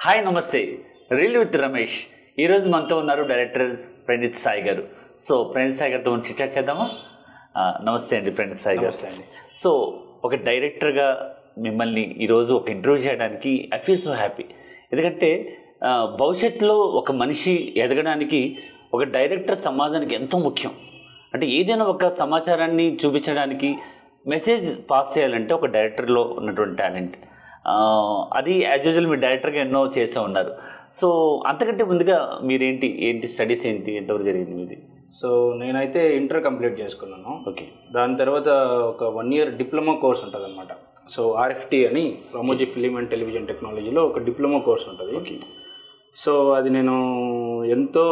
Hi నమస్తే reel with Ramesh ఈరోజు మనతో ఉన్నారు డైరెక్టర్ ప్రణీత్ సాయి గారు సో ప్రణీత్ సాయి గారితో మనం చిట్చాట్ చేద్దామా ఆ, నమస్తే అండి ప్రణీత్ సాయి గారు నమస్తే అండి. సో ఒక డైరెక్టర్గా మిమ్మల్ని ఈరోజు ఒక ఇంటర్వ్యూ చేయడానికి ఐ ఫీల్ సో హ్యాపీ ఎందుకంటే ఆ, భవిష్యత్తులో ఒక మనిషి ఎదగడానికి ఒక డైరెక్టర్ సమాజానికి ఎంతో ముఖ్యం అంటే ఏదైనా ఒక సమాచారాన్ని చూపించడానికి మెసేజ్ పాస్ చేయాలంటే ఒక డైరెక్టర్లో ఉన్నటువంటి టాలెంట్ అది యాజ్ యూజువల్ మీరు డైరెక్టర్గా ఎన్నో చేస్తూ ఉన్నారు సో అంతకంటే ముందుగా మీరేంటి ఏంటి స్టడీస్ ఏంటి ఎంతవరకు జరిగింది మీది సో నేనైతే ఇంటర్ కంప్లీట్ చేసుకున్నాను ఓకే దాని తర్వాత ఒక వన్ ఇయర్ డిప్లొమా కోర్స్ ఉంటుంది అనమాట సో ఆర్ఎఫ్టి అని రామోజీ ఫిలిం అండ్ టెలివిజన్ టెక్నాలజీలో ఒక డిప్లొమా కోర్స్ ఉంటుంది ఓకే సో అది నేను ఎంతో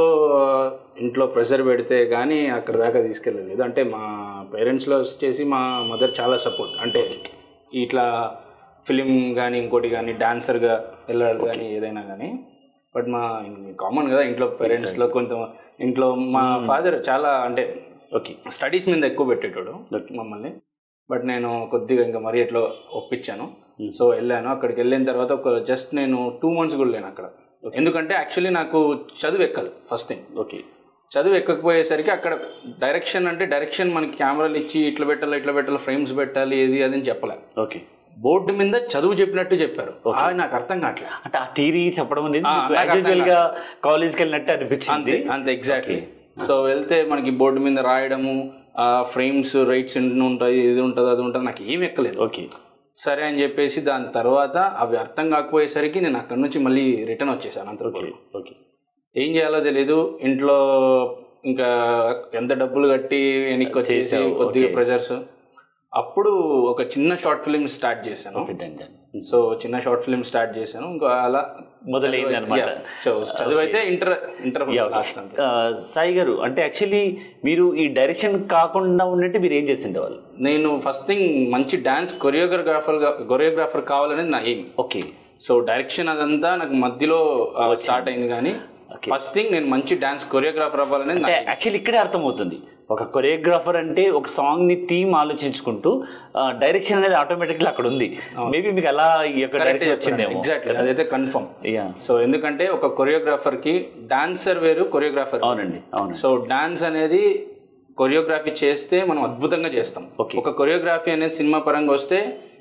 ఇంట్లో ప్రెషర్ పెడితే కానీ అక్కడ దాకా తీసుకెళ్ళలేదు అంటే మా పేరెంట్స్లో వచ్చేసి మా మదర్ చాలా సపోర్ట్ అంటే ఇట్లా ఫిలిం కానీ ఇంకోటి కానీ డాన్సర్గా వెళ్ళాలి కానీ ఏదైనా కానీ బట్ మా కామన్ కదా ఇంట్లో పేరెంట్స్లో కొంత ఇంట్లో మా ఫాదర్ చాలా అంటే ఓకే స్టడీస్ మీద ఎక్కువ పెట్టేటోడు మమ్మల్ని బట్ నేను కొద్దిగా ఇంకా మరీ ఎట్లా ఒప్పించాను సో వెళ్ళాను అక్కడికి వెళ్ళిన తర్వాత ఒక జస్ట్ నేను టూ మంత్స్ కూడా లేను అక్కడ ఎందుకంటే యాక్చువల్లీ నాకు చదువు ఎక్కదు ఫస్ట్ థింగ్ ఓకే చదువు ఎక్కకపోయేసరికి అక్కడ డైరెక్షన్ అంటే డైరెక్షన్ మనకి కెమెరాలు ఇచ్చి ఇట్లా పెట్టాలి ఇట్లా పెట్టాలి ఫ్రేమ్స్ పెట్టాలి ఏది అది అని చెప్పలే ఓకే బోర్డు మీద చదువు చెప్పినట్టు చెప్పారు అది నాకు అర్థం కావట్లేదు అంటే ఆ థీరీ చెప్పడం అనేది ఆ, నాకు అర్థం యాజ్ గా కాలేజ్కి వెళ్ళినట్టు అనిపించింది అంతే అంతే ఎగ్జాక్ట్లీ సో వెళ్తే మనకి బోర్డు మీద రాయడము ఆ ఫ్రేమ్స్ రైట్స్ ఎన్ని ఉంటాయి ఇది ఉంటుంది అది ఉంటుంది నాకు ఏం ఎక్కలేదు ఓకే సరే అని చెప్పేసి దాని తర్వాత అవి అర్థం కాకపోయేసరికి నేను అక్కడి నుంచి మళ్ళీ రిటర్న్ వచ్చేసాను అంతవరకు ఓకే ఏం చేయాలో తెలీదు ఇంట్లో ఇంకా ఎంత డబ్బులు కట్టి వెనక్కి వచ్చేసి చేసావు, కొద్దిగా okay. ప్రెజర్స్ అప్పుడు ఒక చిన్న షార్ట్ ఫిల్మ్ స్టార్ట్ చేశాను ఓకే డన్ డన్ సో చిన్న షార్ట్ ఫిల్మ్ స్టార్ట్ చేశాను ఇంకా అలా మొదలైంది అనమాట Yeah, చదువు చదువు అయితే ఇంటర్ ఇంటర్ లాస్ట్ అంతే సాయి గారు అంటే యాక్చువల్లీ మీరు ఈ డైరెక్షన్ కాకుండా ఉన్నట్టు మీరు ఏం చేసిండే వాళ్ళు నేను ఫస్ట్ థింగ్ మంచి డాన్స్ కొరియోగ్రాఫర్ కొరియోగ్రాఫర్ కావాలనేది నా ఎయిమ్ ఓకే సో డైరెక్షన్ అదంతా నాకు మధ్యలో స్టార్ట్ అయింది కానీ ఫస్ట్ థింగ్ నేను మంచి డాన్స్ కొరియోగ్రాఫర్ అవ్వాలనేది నా అంటే యాక్చువల్లీ ఇక్కడే అర్థమవుతుంది ఒక కొరియోగ్రాఫర్ అంటే ఒక సాంగ్ ని థీమ్ ఆలోచించుకుంటూ డైరెక్షన్ అనేది ఆటోమేటిక్లీ అక్కడ ఉంది మేబీ మీకు అలా ఈ యొక్క డైరెక్షన్ వచ్చిందేమో ఎగ్జాక్ట్లీ అదైతే కన్ఫర్మ్ యా సో ఎందుకంటే ఒక కొరియోగ్రాఫర్ కి డాన్సర్ వేరు కొరియోగ్రాఫర్ అవునండి అవునండి సో డాన్స్ అనేది కొరియోగ్రఫీ చేస్తే మనం అద్భుతంగా చేస్తాం Okay. ఒక కొరియోగ్రఫీ అనేది సినిమా పరంగా వస్తే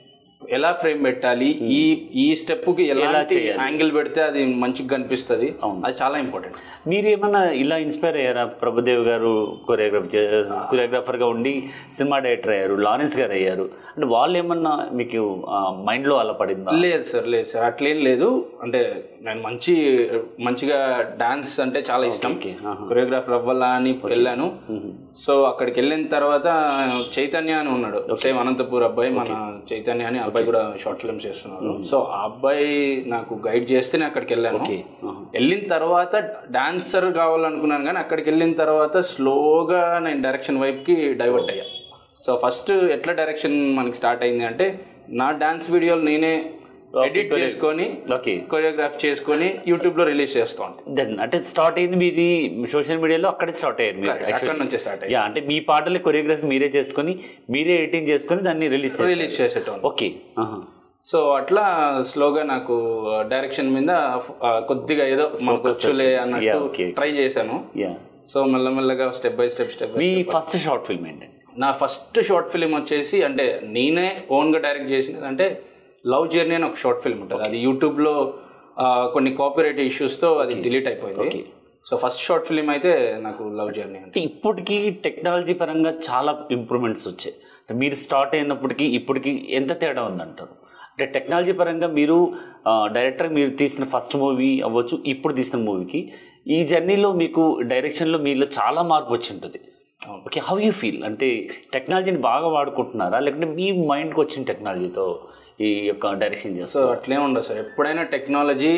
ఎలా ఫ్రేమ్ పెట్టాలి ఈ ఈ స్టెప్ కి ఎలాంటి చేయాలి? యాంగిల్ పెడితే అది మంచిగా కనిపిస్తుంది అవును. అది చాలా ఇంపార్టెంట్ మీరు ఏమన్నా ఇలా ఇన్స్పైర్ అయ్యారా ప్రభుదేవ్ గారు కొరియోగ్రాఫ్ కొరియోగ్రాఫర్గా ఉండి సినిమా డైరెక్టర్ అయ్యారు లారెన్స్ గారు అయ్యారు అంటే వాళ్ళు ఏమన్నా మీకు మైండ్లో అలా పడిందా లేదు సార్ లేదు సార్ అట్లేం లేదు అంటే నేను మంచి మంచిగా డాన్స్ అంటే చాలా ఇష్టం ఓకే ఆహా. కొరియోగ్రాఫర్ అవ్వాలా అని వెళ్ళాను సో అక్కడికి వెళ్ళిన తర్వాత చైతన్య అని ఉన్నాడు సేమ్ అనంతపూర్ అబ్బాయి మన చైతన్య అని అబ్బాయి కూడా షార్ట్ ఫిల్మ్స్ చేస్తున్నారు సో ఆ అబ్బాయి నాకు గైడ్ చేస్తే నేను అక్కడికి వెళ్ళాను ఓకే ఆహా. వెళ్ళిన తర్వాత డాన్సర్ కావాలనుకున్నాను కానీ అక్కడికి వెళ్ళిన తర్వాత స్లోగా నేను డైరెక్షన్ వైపుకి డైవర్ట్ అయ్యా సో ఫస్ట్ ఎట్లా డైరెక్షన్ మనకి స్టార్ట్ అయింది అంటే నా డాన్స్ వీడియోలు నేనే ఎడిట్ చేసుకొని ఓకే కొరియోగ్రాఫ్ చేసుకొని యూట్యూబ్లో రిలీజ్ చేస్తూ ఉంటాను దెన్ అంటే స్టార్ట్ అయింది మీది సోషల్ మీడియాలో అక్కడే స్టార్ట్ అయ్యారు మీరు అక్కడ నుంచే స్టార్ట్ అయ్యి యా అంటే మీ పాటలు కొరియోగ్రఫీ మీరే చేసుకొని మీరే ఎడిటింగ్ చేసుకొని దాన్ని రిలీజ్ చేస్తారు రిలీజ్ చేసేటోను ఓకే ఆహా. సో అట్లా స్లోగా నాకు డైరెక్షన్ మీద ఆ, కొద్దిగా ఏదో మనకు వచ్చులే Yeah, అన్నట్టు okay. ట్రై చేశాను యా సో మెల్లమెల్లగా step by step step by మీ ఫస్ట్ షార్ట్ ఫిల్మ్ ఏంటండి నా ఫస్ట్ షార్ట్ ఫిలిం వచ్చేసి అంటే నేనే ఓన్గా డైరెక్ట్ చేసినది అంటే లవ్ జర్నీ అని ఒక షార్ట్ ఫిల్మ్ ఉంటుంది అది యూట్యూబ్లో ఆ, కొన్ని కాపీరైట్ ఇష్యూస్తో అది డిలీట్ అయిపోయింది సో ఫస్ట్ షార్ట్ ఫిలిం అయితే నాకు లవ్ జర్నీ అంటే అంటే ఇప్పటికీ టెక్నాలజీ పరంగా చాలా ఇంప్రూవ్మెంట్స్ వచ్చాయి అంటే మీరు స్టార్ట్ అయినప్పటికీ ఇప్పటికి ఎంత తేడా ఉందంటారు అంటే టెక్నాలజీ పరంగా మీరు డైరెక్టర్ మీరు తీసిన ఫస్ట్ మూవీ అవ్వచ్చు ఇప్పుడు తీసిన మూవీకి ఈ జర్నీలో మీకు డైరెక్షన్లో మీలో చాలా మార్పు వచ్చి ఉంటుంది ఓకే హౌ యూ ఫీల్ అంటే టెక్నాలజీని బాగా వాడుకుంటున్నారా లేకుంటే మీ మైండ్కి వచ్చిన టెక్నాలజీతో ఈ యొక్క డైరెక్షన్ చేస్తారు సో అట్లే ఉండదు సార్ ఎప్పుడైనా టెక్నాలజీ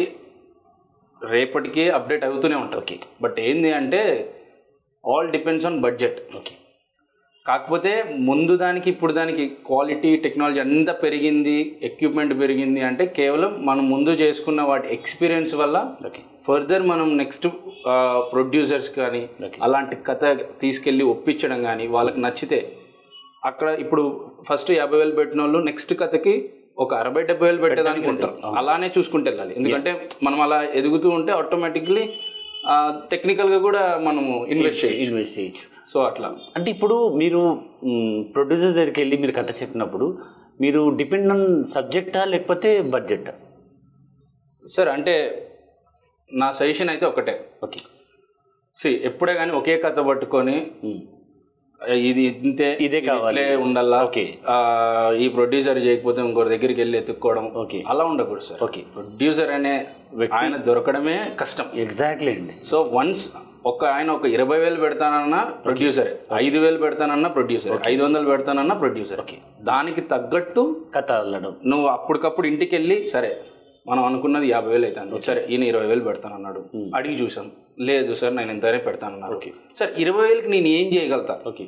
రేపటికి అప్డేట్ అవుతూనే ఉంటుంది ఓకే బట్ ఏంది అంటే all depends on budget okay కాకపోతే ముందు దానికి ఇప్పుడు దానికి క్వాలిటీ టెక్నాలజీ అంతా పెరిగింది ఎక్విప్మెంట్ పెరిగింది అంటే కేవలం మనం ముందు చేసుకున్న వాటి ఎక్స్పీరియన్స్ వల్ల ఓకే ఫర్దర్ మనం నెక్స్ట్ ప్రొడ్యూసర్స్ కానీ Okay. అలాంటి కథ తీసుకెళ్ళి ఒప్పించడం కానీ వాళ్ళకి నచ్చితే అక్కడ ఇప్పుడు ఫస్ట్ యాభై వేలు పెట్టిన వాళ్ళు నెక్స్ట్ కథకి ఒక అరవై డెబ్బై వేలు పెట్టేదానికి ఉంటారు అలానే చూసుకుంటూ వెళ్ళాలి ఎందుకంటే మనం అలా ఎదుగుతూ ఉంటే ఆటోమేటిక్లీ టెక్నికల్గా కూడా మనము ఇన్వెస్ట్ చేయాలి ఇన్వెస్ట్ చేయొచ్చు సో అట్లా అంటే ఇప్పుడు మీరు ప్రొడ్యూసర్ దగ్గరికి వెళ్ళి మీరు కథ చెప్పినప్పుడు మీరు డిపెండ్ ఆన్ సబ్జెక్టా లేకపోతే బడ్జెటా సార్ అంటే నా సజెషన్ అయితే ఒకటే ఓకే సి ఎప్పుడే కానీ ఒకే కథ పట్టుకొని ఇది ఇంతే ఇదే ఇది కావాలి. ఇట్లే ఉండాలా ఓకే ఆ, ఈ ప్రొడ్యూసర్ చేయకపోతే ఇంకోటి దగ్గరికి వెళ్ళి ఎత్తుక్కోవడం ఓకే అలా ఉండకూడదు సార్ ఓకే ప్రొడ్యూసర్ అనే ఆయన దొరకడమే కష్టం ఎగ్జాక్ట్లీ అండి సో వన్స్ ఒక ఆయన ఒక ఇరవై వేలు పెడతానన్నా ప్రొడ్యూసరే ఐదు వేలు పెడతానన్నా ప్రొడ్యూసర్ ఐదు వందలు పెడతానన్నా ప్రొడ్యూసర్ ఓకే దానికి తగ్గట్టు కథ అల్లడం నువ్వు అప్పటికప్పుడు ఇంటికి వెళ్ళి సరే మనం అనుకున్నది యాభై వేలు అవుతాను సరే ఈయన ఇరవై వేలు పెడతానన్నాడు అడిగి చూసాం లేదు సార్ నేను ఇంతనే పెడతానన్నాడు ఓకే సార్ ఇరవై వేలకి నేను ఏం చేయగలుగుతా ఓకే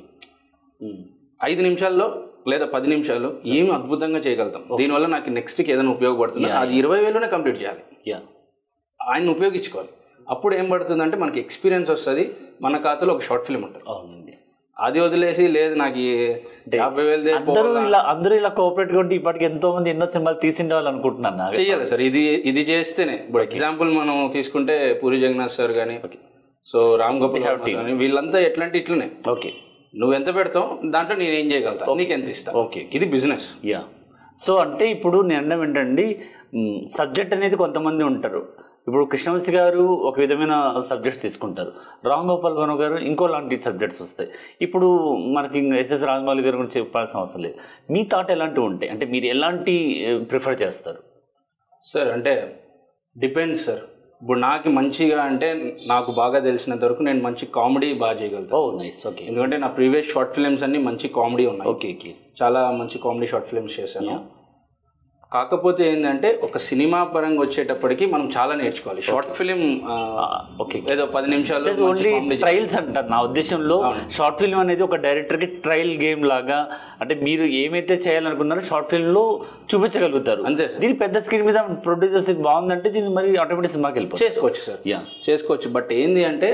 ఐదు నిమిషాల్లో లేదా పది నిమిషాల్లో ఏమి అద్భుతంగా చేయగలుగుతాం దీనివల్ల నాకు నెక్స్ట్కి ఏదైనా ఉపయోగపడుతుంది అది ఇరవై వేలోనే కంప్లీట్ చేయాలి యా ఆయన ఉపయోగించుకోవాలి అప్పుడు ఏం పడుతుందంటే మనకి ఎక్స్పీరియన్స్ వస్తుంది మన ఖాతాలో ఒక షార్ట్ ఫిల్మ్ ఉంటుంది అవునండి అది వదిలేసి లేదు నాకు ఈ యాభై వేలు అందరూ ఇలా అందరూ ఇలా కోఆపరేట్ ఉంటే ఇప్పటికి ఎంతో మంది ఎన్నో సినిమాలు తీసిండే వాళ్ళు అనుకుంటున్నాను నాకు. చెయ్యాలి సార్ ఇది ఇది చేస్తేనే ఇప్పుడు ఎగ్జాంపుల్ మనం తీసుకుంటే పూరి జగన్నాథ్ సార్ కానీ సో రామ్ గోపాల్ వర్మ కానీ వీళ్ళంతా ఎట్లాంటి ఇట్లనే ఓకే నువ్వు ఎంత పెడతావు దాంట్లో నేను ఏం చేయగలుగుతా నీకు ఎంత ఇస్తా ఓకే ఇది బిజినెస్ యా సో అంటే ఇప్పుడు నేను అనడం ఏంటండి సబ్జెక్ట్ అనేది కొంతమంది ఉంటారు ఇప్పుడు కృష్ణవంశి గారు ఒక విధమైన సబ్జెక్ట్స్ తీసుకుంటారు రామ్ గోపాల్ వర్మ గారు ఇంకో లాంటి సబ్జెక్ట్స్ వస్తాయి ఇప్పుడు మనకి ఎస్ఎస్ రాజమౌళి గారి గురించి చెప్పాల్సిన అవసరం లేదు మీ థాట్ ఎలాంటివి ఉంటాయి అంటే మీరు ఎలాంటి ప్రిఫర్ చేస్తారు సార్ అంటే డిపెండ్స్ సార్ ఇప్పుడు నాకు మంచిగా అంటే నాకు బాగా తెలిసినంత వరకు నేను మంచి కామెడీ బాగా చేయగలుగుతాను ఓ నైస్ ఓకే ఎందుకంటే నా ప్రీవియస్ షార్ట్ ఫిల్మ్స్ అన్ని మంచి కామెడీ ఉన్నాయి ఓకే ఓకే చాలా మంచి కామెడీ షార్ట్ ఫిల్మ్స్ చేశాను కాకపోతే ఏంటంటే ఒక సినిమా పరంగా వచ్చేటప్పటికి మనం చాలా నేర్చుకోవాలి షార్ట్ ఫిలిం ఓకే ఏదో పది నిమిషాలు ఓన్లీ ట్రయల్స్ అంటారు నా ఉద్దేశంలో షార్ట్ ఫిల్మ్ అనేది ఒక డైరెక్టర్కి ట్రయల్ గేమ్ లాగా అంటే మీరు ఏమైతే చేయాలనుకున్నారో షార్ట్ ఫిల్మ్లో చూపించగలుగుతారు అంతే సార్ దీని పెద్ద స్క్రీన్ మీద ప్రొడ్యూసర్స్ బాగుందంటే దీన్ని మరి ఆటోమేటిక్ సినిమాకి వెళ్ళిపోతుంది చేసుకోవచ్చు సార్ యా చేసుకోవచ్చు బట్ ఏంది అంటే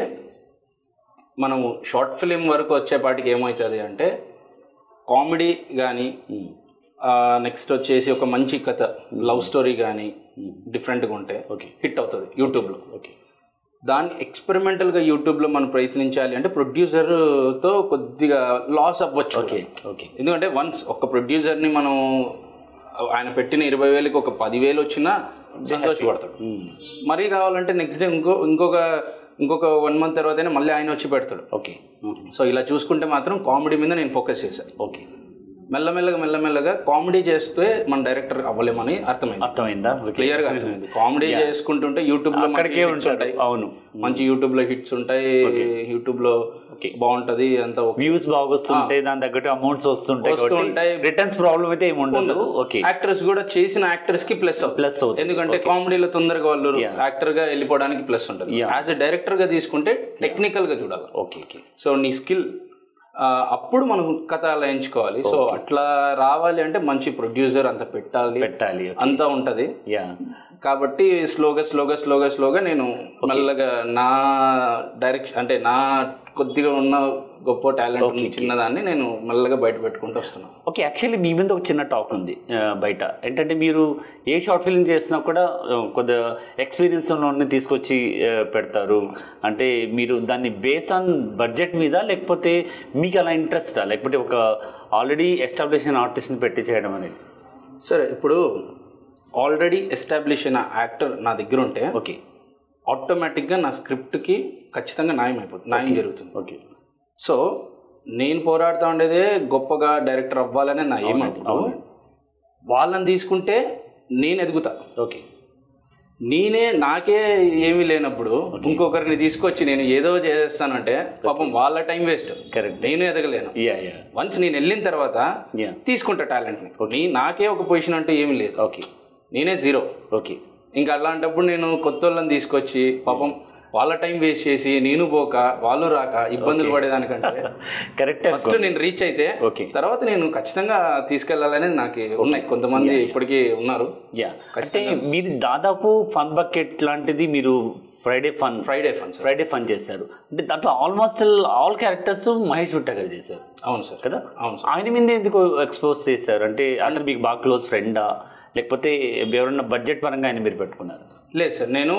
మనము షార్ట్ ఫిలిం వరకు వచ్చేపాటికి ఏమవుతుంది అంటే కామెడీ కానీ నెక్స్ట్ వచ్చేసి ఒక మంచి కథ లవ్ స్టోరీ కానీ డిఫరెంట్గా ఉంటే ఓకే హిట్ అవుతుంది యూట్యూబ్లో ఓకే దాన్ని ఎక్స్పెరిమెంటల్గా యూట్యూబ్లో మనం ప్రయత్నించాలి అంటే ప్రొడ్యూసర్తో కొద్దిగా లాస్ అవ్వచ్చు ఓకే ఓకే ఎందుకంటే వన్స్ ఒక ప్రొడ్యూసర్ని మనం ఆయన పెట్టిన ఇరవై వేలకి ఒక పదివేలు వచ్చినా సంతోషపడతాడు మరీ కావాలంటే నెక్స్ట్ డే ఇంకో ఇంకొక ఇంకొక వన్ మంత్ తర్వాతనే మళ్ళీ ఆయన వచ్చి పెడతాడు ఓకే సో ఇలా చూసుకుంటే మాత్రం కామెడీ మీద నేను ఫోకస్ చేశాను ఓకే మెల్లమెల్లగా మెల్లమెల్లగా కామెడీ చేస్తే మన డైరెక్టర్ అవ్వలేమని అర్థమైంది అర్థమైందా క్లియర్ గా అర్థమైంది కామెడీ చేసుకుంటుంటే యూట్యూబ్ లో అక్కడికే ఉంటాయి అవును మంచి యూట్యూబ్ లో హిట్స్ ఉంటాయి యూట్యూబ్ లో బాగుంటది అంతా ఓకే వ్యూస్ బాగా వస్తుంటాయి దాని తగ్గట్టు అమౌంట్స్ వస్తుంటాయి వస్తుంటాయి. రిటర్న్స్ ప్రాబ్లం అయితే ఏమి ఉండదు ఓకే యాక్టర్స్ కూడా చేసిన యాక్టర్స్ కి ప్లస్ అవుతుంది ప్లస్ అవుతుంది ఎందుకంటే కామెడీలో తొందరగా వాళ్ళు యాక్టర్ గా వెళ్ళిపోవడానికి ప్లస్ ఉంటుంది యాజ్ ఎ డైరెక్టర్ గా తీసుకుంటే టెక్నికల్ గా చూడాలి ఓకే ఓకే సో నీ స్కిల్ అప్పుడు మనం కథ అలా ఎంచుకోవాలి సో అట్లా రావాలి అంటే మంచి ప్రొడ్యూసర్ అంత పెట్టాలి పెట్టాలి అంతా ఉంటది యా కాబట్టి స్లోగా స్లోగా స్లోగా స్లోగా నేను మెల్లగా నా డైరెక్షన్ అంటే నా కొద్దిగా ఉన్న గొప్ప టాలెంట్ చిన్నదాన్ని నేను మెల్లగా బయట పెట్టుకుంటూ వస్తున్నాను ఓకే యాక్చువల్లీ మీ మీద ఒక చిన్న టాక్ ఉంది ఆ, బయట ఏంటంటే మీరు ఏ షార్ట్ ఫిల్మ్ చేసినా కూడా ఆ, కొద్దిగా ఎక్స్పీరియన్స్ ఉన్న తీసుకొచ్చి ఆ, పెడతారు అంటే మీరు దాన్ని బేస్ ఆన్ బడ్జెట్ మీద లేకపోతే మీకు అలా ఇంట్రెస్టా లేకపోతే ఒక ఆల్రెడీ ఎస్టాబ్లిష్ అయిన ఆర్టిస్ట్ని పెట్టి చేయడం అనేది సరే ఇప్పుడు ఆల్రెడీ ఎస్టాబ్లిష్ అయిన యాక్టర్ నా దగ్గర ఉంటే ఓకే ఆటోమేటిక్గా నా స్క్రిప్ట్కి ఖచ్చితంగా న్యాయం అయిపోతుంది న్యాయం జరుగుతుంది ఓకే సో నేను పోరాడుతూ ఉండేదే గొప్పగా డైరెక్టర్ అవ్వాలనే నా ఏం అప్పుడు వాళ్ళని తీసుకుంటే నేను ఎదుగుతా ఓకే నేనే నాకే ఏమీ లేనప్పుడు ఇంకొకరిని తీసుకొచ్చి నేను ఏదో చేస్తానంటే పాపం వాళ్ళ టైం వేస్ట్ కరెక్ట్ నేను ఎదగలేను యా యా వన్స్ నేను వెళ్ళిన తర్వాత యా తీసుకుంటా టాలెంట్ని నీ నాకే ఒక పొజిషన్ అంటూ ఏమీ లేదు ఓకే నేనే జీరో ఓకే ఇంకా అలాంటప్పుడు నేను కొత్త వాళ్ళని తీసుకొచ్చి పాపం వాళ్ళ టైం వేస్ట్ చేసి నేను పోక వాళ్ళు రాక ఇబ్బందులు పడేదానికంటే కరెక్ట్ ఫస్ట్ నేను రీచ్ అయితే ఓకే తర్వాత నేను ఖచ్చితంగా తీసుకెళ్లాలనేది నాకు ఉన్నాయి కొంతమంది ఇప్పటికీ ఉన్నారు యా అంటే మీరు దాదాపు ఫన్ బకెట్ లాంటిది మీరు Friday fun Friday funds Friday fun చేశారు అంటే దాంట్లో almost all characters Mahesh Bhutta గారు చేశారు అవును సార్ కదా అవును సార్ ఆయన మీద ఎందుకు ఎక్స్పోజ్ చేశారు అంటే అతను మీకు బాగా క్లోజ్ ఫ్రెండా లేకపోతే ఎవరన్నా బడ్జెట్ పరంగా ఆయన మీరు పెట్టుకున్నారు లేదు సార్ నేను